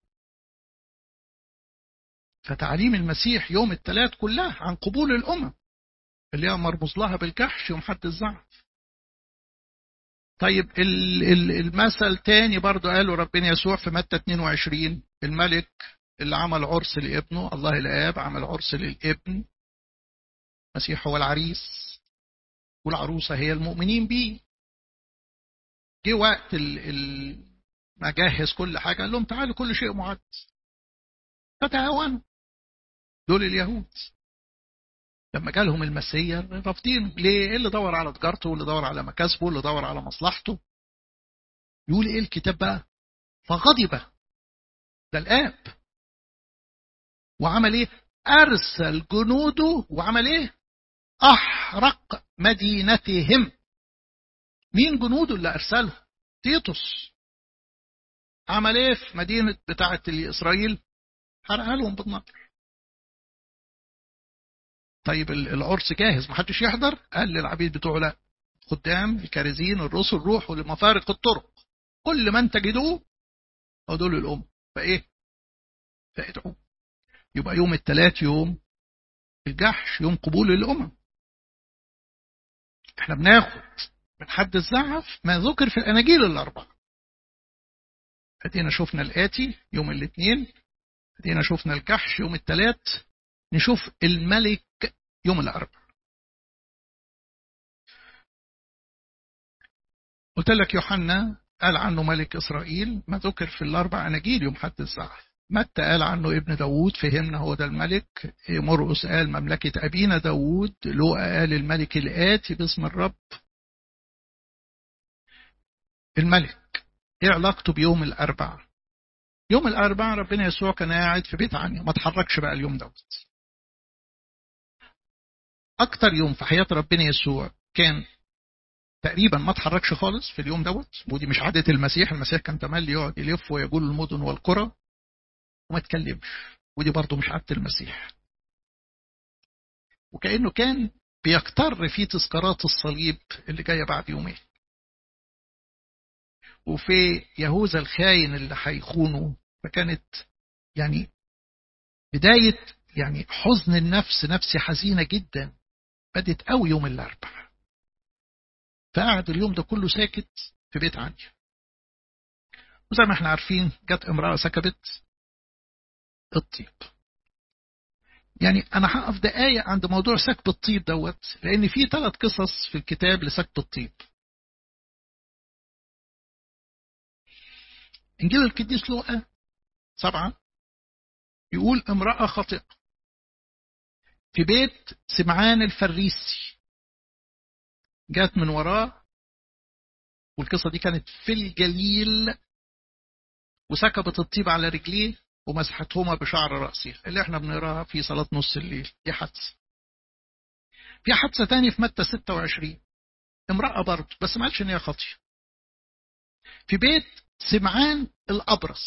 فتعليم المسيح يوم الثلاث كلها عن قبول الأمم اللي هي مرموز لها بالجحش يوم حد الزعف طيب المثل تاني برضو قاله ربنا يسوع في متى 22 الملك اللي عمل عرس لابنه الله الآب عمل عرس للابن المسيح هو العريس والعروسة هي المؤمنين بيه جه وقت ما جهز كل حاجة قال لهم تعالوا كل شيء معد فتهاونوا دول اليهود لما جالهم المسيا رافضين ليه؟ اللي دور على تجارته واللي دور على مكاسبه واللي دور على مصلحته يقول ايه الكتاب بقى؟ فغضب ده الآب وعمل ايه؟ أرسل جنوده وعمل ايه؟ أحرق مدينتهم مين جنوده اللي أرسله؟ تيتوس عمل ايه في مدينة بتاعة إسرائيل؟ حرقها لهم بالنار طيب العرس جاهز محدش يحضر قال للعبيد بتوعه لا خدام الكارزين الرسل روحوا لمفارق الطرق كل من تجدوه هو دول الأم فإيه فادعوا يبقى يوم الثلاث يوم الجحش يوم قبول الأمم احنا بناخد من حد الزعف ما ذكر في الأناجيل الأربعة ادينا شفنا الآتي يوم الاثنين ادينا شفنا الجحش يوم الثلاث نشوف الملك يوم الأربع قلت لك يوحنا قال عنه ملك إسرائيل ما ذكر في الأربع أناجيل يوم حد الزعف متى قال عنه ابن داوود فهمنا هو ده الملك مرقس قال مملكة أبينا داوود لوقا قال الملك الآتي باسم الرب الملك ايه علاقته بيوم الأربع يوم الأربع ربنا يسوع كان قاعد في بيت عني ما اتحركش بقى اليوم دوت أكتر يوم في حياة ربنا يسوع كان تقريبا ما اتحركش خالص في اليوم دوت ودي مش عادة المسيح المسيح كان تملي يقعد يلف ويقول المدن والقرى وما تكلمش ودي برضه مش عادة المسيح وكأنه كان بيكتر في تذكارات الصليب اللي جاية بعد يومين وفي يهوذا الخاين اللي هيخونه فكانت يعني بداية يعني حزن النفس نفسي حزينة جدا بدت قوي يوم الأربع فقعد اليوم ده كله ساكت في بيت عني وزي ما احنا عارفين جت امرأة سكبت الطيب يعني أنا هقف دقايق عند موضوع سكب الطيب دوت لأن في ثلاث قصص في الكتاب لسكب الطيب إنجيل القديس لوقا سبعة يقول امرأة خاطئة في بيت سمعان الفريسي جات من وراه والقصة دي كانت في الجليل وسكبت الطيب على رجليه ومسحتهما بشعر رأسه اللي احنا بنقراها في صلاة نص الليل دي حادثة في حادثة تاني في متى 26 امرأة برضه بس ما قالش ان هي خاطية في بيت سمعان الأبرص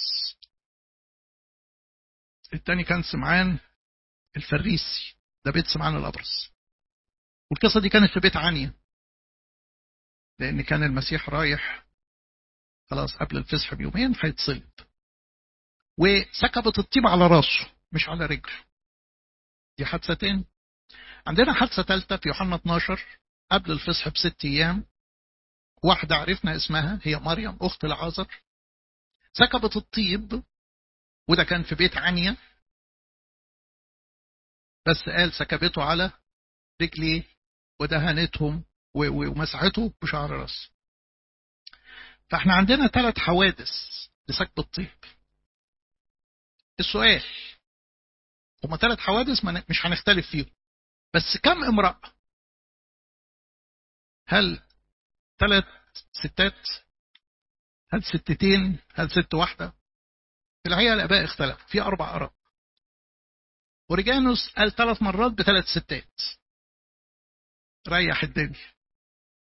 التاني كان سمعان الفريسي ده بيت سمعان الأبرص والقصة دي كانت في بيت عنيا لأن كان المسيح رايح خلاص قبل الفسح بيومين هيتصلب وسكبت الطيب على راسه مش على رجله دي حادثتين عندنا حادثة ثالثة في يوحنا 12 قبل الفصح بست أيام واحدة عرفنا اسمها هي مريم أخت العازر سكبت الطيب وده كان في بيت عنيا بس قال سكبته على رجليه ودهنتهم ومسحته بشعر راس فاحنا عندنا ثلاث حوادث لسكب الطيب السؤال هما ثلاث حوادث مش هنختلف فيهم بس كم امرأة هل ثلاث ستات هل ستتين هل ست واحدة في الحقيقة الآباء اختلفوا في أربع آراء أوريجانوس قال ثلاث مرات بثلاث ستات ريح الدنيا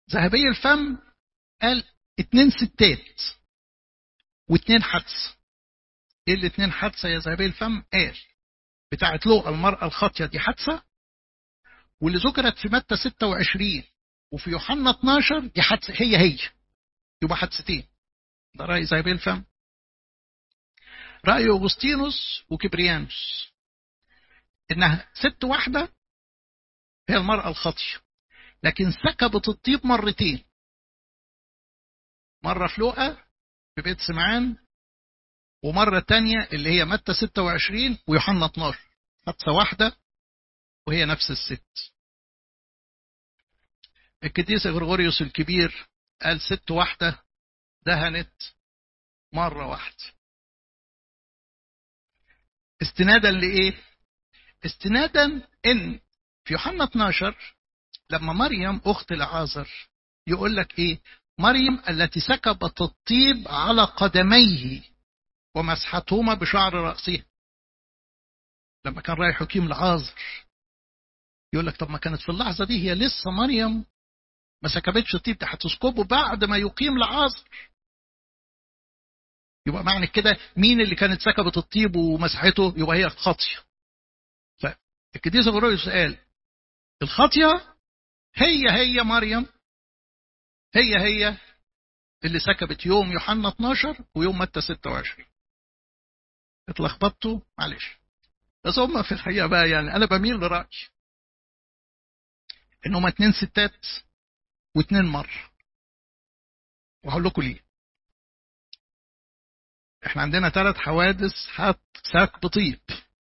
ذهبي الفم قال اتنين ستات واتنين حدث ايه الاتنين حادثة يا ذهبي الفم قال بتاعت لوقا المرأة الخاطية دي حادثة واللي ذكرت في متى 26 وفي يوحنا 12 دي حادثة هي هي يبقى حادثتين ده رأي ذهبي الفم رأي أغسطينوس وكبريانوس إنها ست واحدة هي المرأة الخاطية لكن سكبت الطيب مرتين مرة في لوقا في بيت سمعان ومرة تانية اللي هي متى 26 ويوحنا 12 حادثة واحدة وهي نفس الست القديس غرغوريوس الكبير قال ست واحدة دهنت مرة واحدة استنادا لإيه؟ استنادا إن في يوحنا 12 لما مريم أخت العازر يقول لك إيه؟ مريم التي سكبت الطيب على قدميه ومسحتهما بشعر رأسها لما كان رايح يقيم العازر يقول لك طب ما كانت في اللحظة دي هي لسه مريم ما سكبتش الطيب ده هتسكبه بعد ما يقيم العازر يبقى معنى كده مين اللي كانت سكبت الطيب ومسحته يبقى هي الخاطية فالقديس غروريوس قال الخاطية هي هي مريم هي هي اللي سكبت يوم يوحنا 12 ويوم متى 26 اتلخبطتوا معلش بس هم في الحقيقة بقى يعني أنا بميل لرأي إن هما اتنين ستات واتنين مرة وهقول لكم ليه احنا عندنا ثلاث حوادث حط ساك بطيب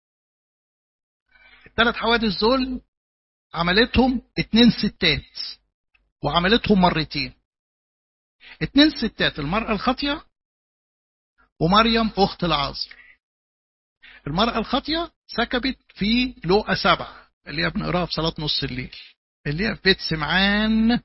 الثلاث حوادث دول عملتهم اتنين ستات وعملتهم مرتين اتنين ستات المرأة الخاطية ومريم أخت العازر المرأة الخاطية سكبت في لوقا سبعة اللي هي بنقراها في صلاة نص الليل اللي هي في بيت سمعان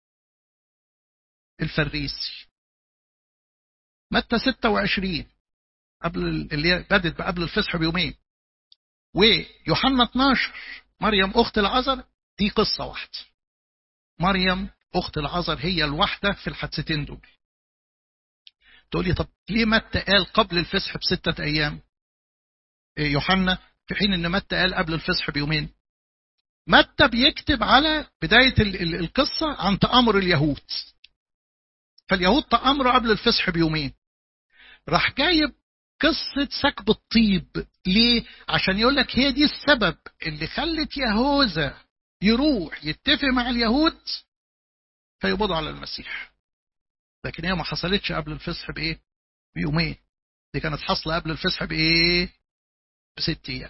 الفريسي متى 26 قبل اللي هي بدت قبل الفصح بيومين ويوحنا 12 مريم أخت العذر دي قصة واحدة مريم أخت العذر هي الواحدة في الحادثتين دول تقول لي طب ليه متى قال قبل الفصح بستة أيام يوحنا في حين ان متى قال قبل الفصح بيومين متى بيكتب على بداية القصة عن تأمر اليهود فاليهود تأمروا قبل الفصح بيومين راح جايب قصة سكب الطيب ليه؟ عشان يقول لك هي دي السبب اللي خلت يهوذا يروح يتفق مع اليهود فيقبضوا على المسيح لكن هي ما حصلتش قبل الفصح بإيه؟ بيومين دي كانت حاصلة قبل الفصح بإيه؟ بست أيام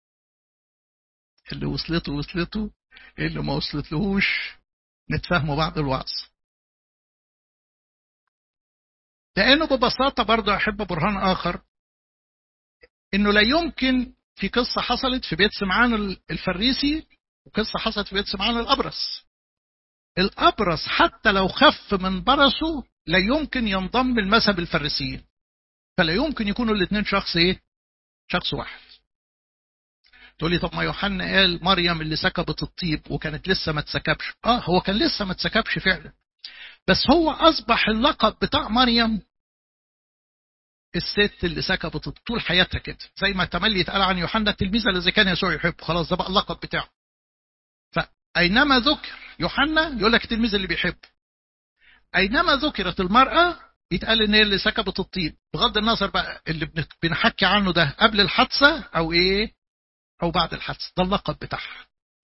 اللي وصلته وصلته اللي ما وصلتلهوش نتفاهموا بعد الوعظ لأنه ببساطة برضه أحب برهان آخر إنه لا يمكن في قصة حصلت في بيت سمعان الفريسي وقصة حصلت في بيت سمعان الأبرص الأبرص حتى لو خف من برصه لا يمكن ينضم لمذهب الفريسيين فلا يمكن يكونوا الاثنين شخص ايه؟ شخص واحد تقول لي طب ما يوحنا قال مريم اللي سكبت الطيب وكانت لسه ما اتسكبش اه هو كان لسه ما اتسكبش فعلا بس هو اصبح اللقب بتاع مريم الست اللي سكبت طول حياتها كده زي ما تملي يتقال عن يوحنا التلميذ الذي كان يسوع يحبه خلاص ده بقى اللقب بتاعه فاينما ذكر يوحنا يقول لك التلميذ اللي بيحبه اينما ذكرت المراه يتقال ان هي اللي سكبت الطيب بغض النظر بقى اللي بنحكي عنه ده قبل الحادثه او ايه او بعد الحادثه ده اللقب بتاعها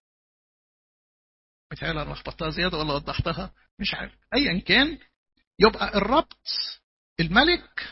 متهيألي انا لخبطتها زياده ولا وضحتها مش عارف ايا كان يبقى الربط الملك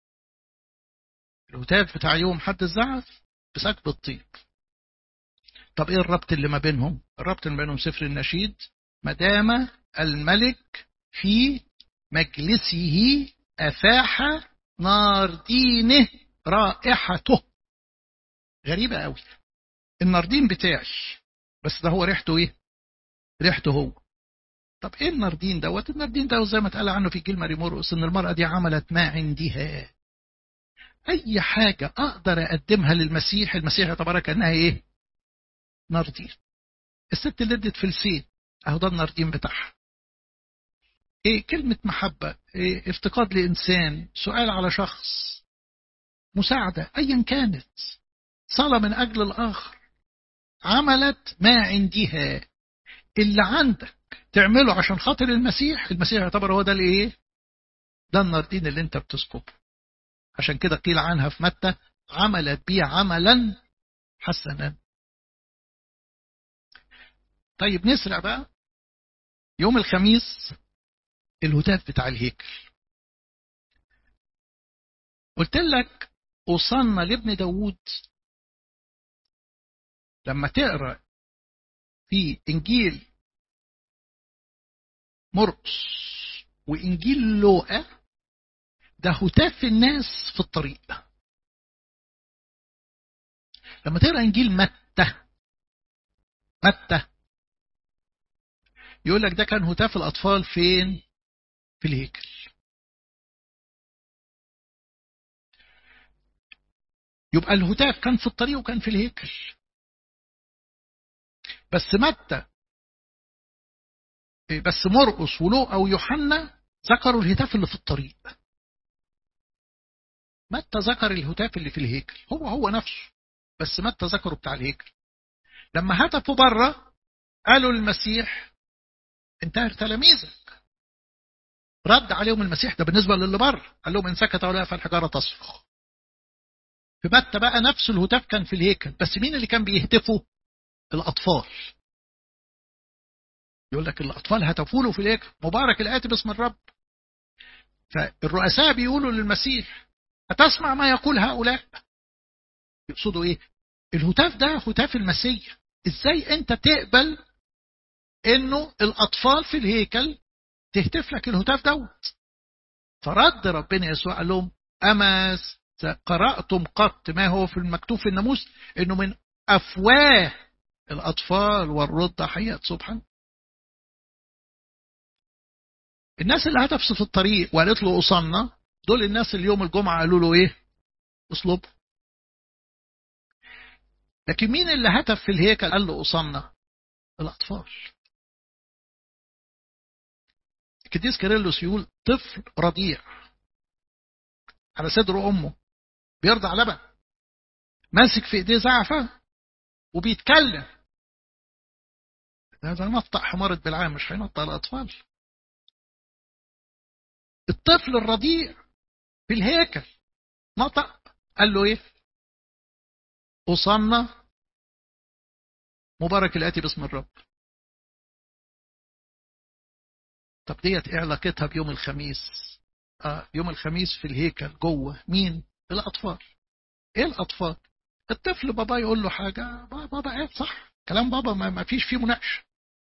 الهتاف بتاع يوم حد الزعف بسكب الطيب طب ايه الربط اللي ما بينهم الربط اللي ما بينهم سفر النشيد ما دام الملك في مجلسه أفاح ناردينه رائحته غريبة قوي الناردين بتاعي بس ده هو ريحته ايه ريحته هو طب ايه الناردين دوت الناردين ده زي ما اتقال عنه في جيل ماري مرقس ان المرأة دي عملت ما عندها اي حاجة اقدر اقدمها للمسيح المسيح يعتبرها كانها ايه ناردين الست اللي ادت فلسين اهو ده الناردين بتاعها إيه كلمة محبة إيه افتقاد لإنسان سؤال على شخص مساعدة أيا كانت صلاة من أجل الآخر عملت ما عندها اللي عندك تعمله عشان خاطر المسيح المسيح يعتبر هو ده الايه ده الناردين اللي انت بتسكبه عشان كده قيل عنها في متى عملت بي عملا حسنا طيب نسرع بقى يوم الخميس الهتاف بتاع الهيكل قلت لك وصلنا لابن داوود لما تقرا في انجيل مرقس وانجيل لوقا ده هتاف الناس في الطريق لما تقرا انجيل متى متى يقول لك ده كان هتاف الاطفال فين في الهيكل يبقى الهتاف كان في الطريق وكان في الهيكل بس متى بس مرقس ولوقا ويوحنا ذكروا الهتاف اللي في الطريق متى ذكر الهتاف اللي في الهيكل هو هو نفسه بس متى ذكره بتاع الهيكل لما هتفوا بره قالوا للمسيح انتهر تلاميذك رد عليهم المسيح ده بالنسبة للي بره قال لهم إن سكت ولا فالحجارة تصرخ في متى بقى نفس الهتاف كان في الهيكل بس مين اللي كان بيهتفوا الأطفال يقول لك الأطفال هتفوا له في الهيكل مبارك الآتي باسم الرب فالرؤساء بيقولوا للمسيح هتسمع ما يقول هؤلاء يقصدوا ايه الهتاف ده هتاف المسيح ازاي انت تقبل انه الاطفال في الهيكل تهتف لك الهتاف دوت فرد ربنا يسوع قال لهم اما قراتم قط ما هو في المكتوب في الناموس انه من افواه الاطفال والرضع حيات سبحان الناس اللي هتفس في الطريق وقالت له أصلنا دول الناس اللي يوم الجمعة قالوا له إيه اصلب لكن مين اللي هتف في الهيكل قال له أصلنا الأطفال القديس كيرلس يقول طفل رضيع على صدر أمه بيرضع لبن ماسك في ايديه زعفة وبيتكلم هذا نطق حمارة بالعام مش هينطق الأطفال الطفل الرضيع في الهيكل نطق قال له ايه أصلنا مبارك الآتي باسم الرب طب ديت ايه علاقتها بيوم الخميس آه يوم الخميس في الهيكل جوه مين الأطفال ايه الأطفال الطفل بابا يقول له حاجة بابا ايه صح كلام بابا ما فيش فيه مناقشة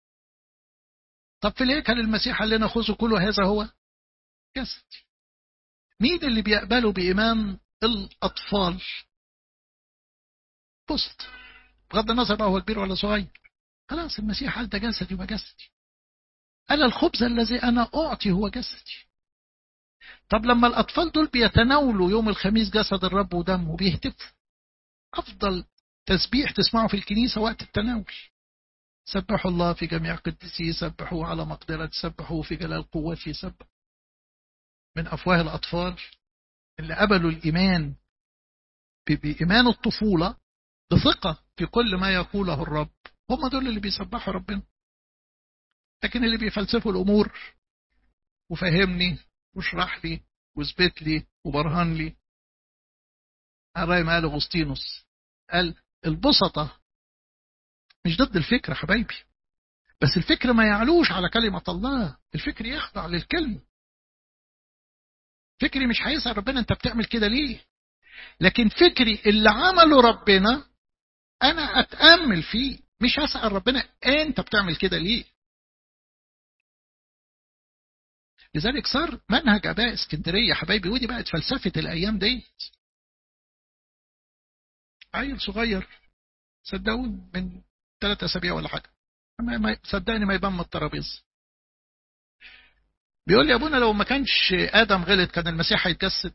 طب في الهيكل المسيح قال لنا خذوا كله هذا هو جسدي مين اللي بيقبلوا بإيمان الأطفال بسط بغض النظر بقى هو كبير ولا صغير خلاص المسيح قال ده جسدي يبقى جسدي قال الخبز الذي أنا أعطي هو جسدي طب لما الأطفال دول بيتناولوا يوم الخميس جسد الرب ودمه بيهتفوا أفضل تسبيح تسمعه في الكنيسة وقت التناول سبحوا الله في جميع قدسيه سبحوه على مقدرة سبحوه في جلال قوته سبح من أفواه الأطفال اللي قبلوا الإيمان بإيمان الطفولة بثقة في كل ما يقوله الرب هم دول اللي بيسبحوا ربنا لكن اللي بيفلسفوا الأمور وفهمني واشرح لي واثبت لي وبرهن لي الرأي ما قال أغسطينوس قال البسطة مش ضد الفكرة حبايبي بس الفكر ما يعلوش على كلمة الله الفكر يخضع للكلمة فكري مش هيسأل ربنا انت بتعمل كده ليه لكن فكري اللي عمله ربنا انا اتأمل فيه مش هسأل ربنا انت بتعمل كده ليه لذلك صار منهج اباء اسكندريه حبايبي ودي بقت فلسفه الايام دي عيل صغير صدقوني من ثلاثة اسابيع ولا حاجه صدقني ما يبان من الترابيزه بيقول لي يا ابونا لو ما كانش ادم غلط كان المسيح هيتجسد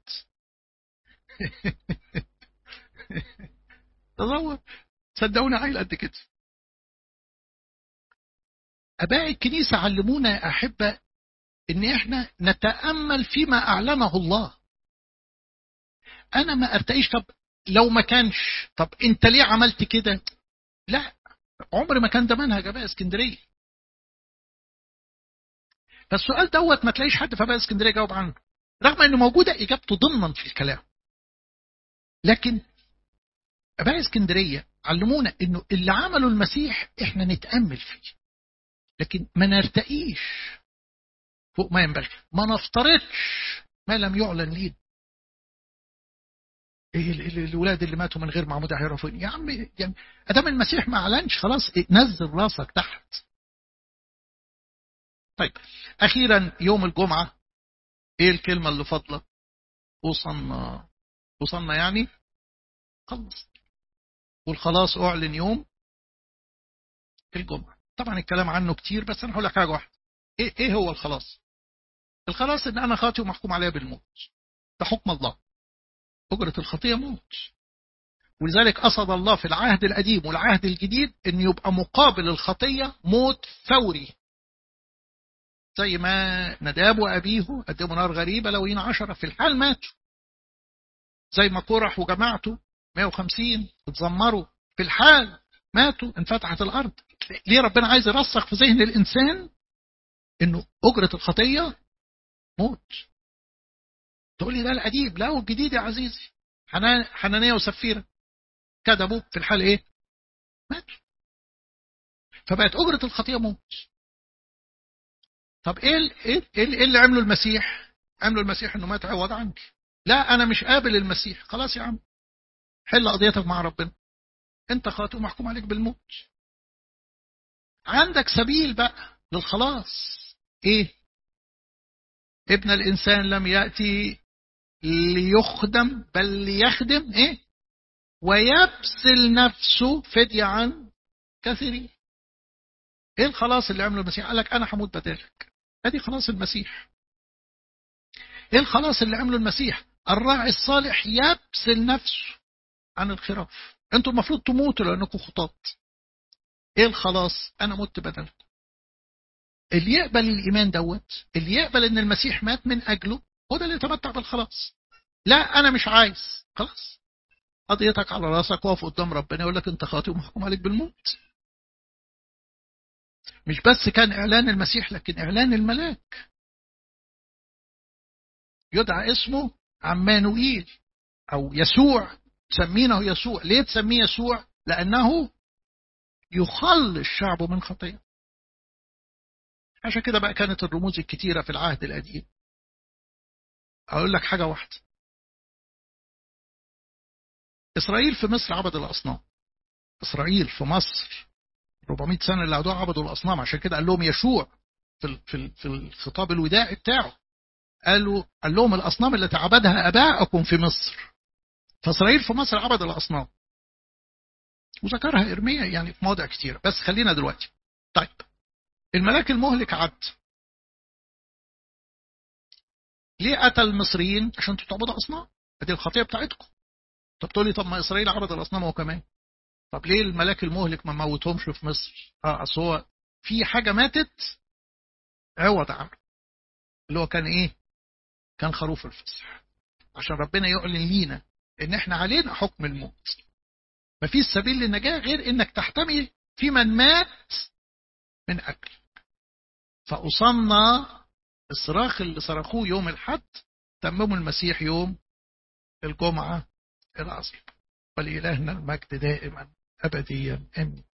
تصور صدقوني عيل قد كده اباء الكنيسه علمونا يا احبه ان احنا نتامل فيما اعلنه الله انا ما ارتقيش طب لو ما كانش طب انت ليه عملت كده لا عمر ما كان ده منهج اباء اسكندريه فالسؤال دوت ما تلاقيش حد في اباء اسكندريه جاوب عنه رغم انه موجوده اجابته ضمنا في الكلام لكن اباء اسكندريه علمونا انه اللي عمله المسيح احنا نتامل فيه لكن ما نرتقيش فوق ما ينبغي ما نفترضش ما لم يعلن لينا ايه الولاد اللي ماتوا من غير معمودة هيعرفوا يا عم يعني ادام المسيح ما اعلنش خلاص نزل راسك تحت طيب اخيرا يوم الجمعه ايه الكلمه اللي فاضله وصلنا وصلنا يعني خلص والخلاص اعلن يوم الجمعه طبعا الكلام عنه كتير بس انا هقول لك حاجه واحده ايه ايه هو الخلاص الخلاص ان انا خاطئ ومحكوم عليا بالموت ده حكم الله أجرة الخطية موت ولذلك قصد الله في العهد القديم والعهد الجديد أن يبقى مقابل الخطية موت فوري زي ما نداب وأبيه قدموا نار غريبة لوين عشرة في الحال ماتوا زي ما كورح وجماعته 150 اتذمروا في الحال ماتوا انفتحت الأرض ليه ربنا عايز يرسخ في ذهن الإنسان أنه أجرة الخطية موت تقول لي ده القديم لا والجديد يا عزيزي حنان حنانية وسفيرة كذبوا في الحال ايه ماتوا فبقت أجرة الخطية موت طب ايه ايه ايه اللي عمله المسيح عمله المسيح انه مات عوض عني لا انا مش قابل المسيح خلاص يا عم حل قضيتك مع ربنا انت خاطئ ومحكوم عليك بالموت عندك سبيل بقى للخلاص ايه ابن الانسان لم ياتي ليخدم بل ليخدم ايه ويبذل نفسه فدية عن كثيرين ايه الخلاص اللي عمله المسيح قال لك انا هموت بدالك ادي خلاص المسيح ايه الخلاص اللي عمله المسيح الراعي الصالح يبذل نفسه عن الخراف انتوا المفروض تموتوا لانكم خطاط ايه الخلاص انا مت بدلكم اللي يقبل الايمان دوت اللي يقبل ان المسيح مات من اجله هو ده اللي يتمتع بالخلاص لا انا مش عايز خلاص قضيتك على راسك واقف قدام ربنا يقول لك انت خاطئ ومحكوم عليك بالموت مش بس كان اعلان المسيح لكن اعلان الملاك يدعى اسمه عمانوئيل او يسوع تسمينه يسوع ليه تسميه يسوع لانه يخلص شعبه من خطيه عشان كده بقى كانت الرموز الكتيره في العهد القديم اقول لك حاجه واحده إسرائيل في مصر عبد الأصنام إسرائيل في مصر 400 سنة اللي قعدوها عبدوا الأصنام عشان كده قال لهم يشوع في في في الخطاب الوداعي بتاعه قالوا قال لهم الأصنام التي عبدها أباءكم في مصر فإسرائيل في مصر عبد الأصنام وذكرها إرميا يعني في مواضع كتيرة بس خلينا دلوقتي طيب الملاك المهلك عد ليه قتل المصريين عشان انتوا تعبدوا أصنام دي الخطية بتاعتكم طب تقول لي طب ما اسرائيل عبد الاصنام هو كمان طب ليه الملاك المهلك ما موتهمش في مصر اه اصل هو في حاجه ماتت عوض عنه اللي هو كان ايه كان خروف الفصح عشان ربنا يعلن لينا ان احنا علينا حكم الموت مفيش سبيل للنجاه غير انك تحتمي في من مات من اجلك فاصلنا الصراخ اللي صرخوه يوم الحد تمموا المسيح يوم الجمعه العظيم ولإلهنا المجد دائما أبديا آمين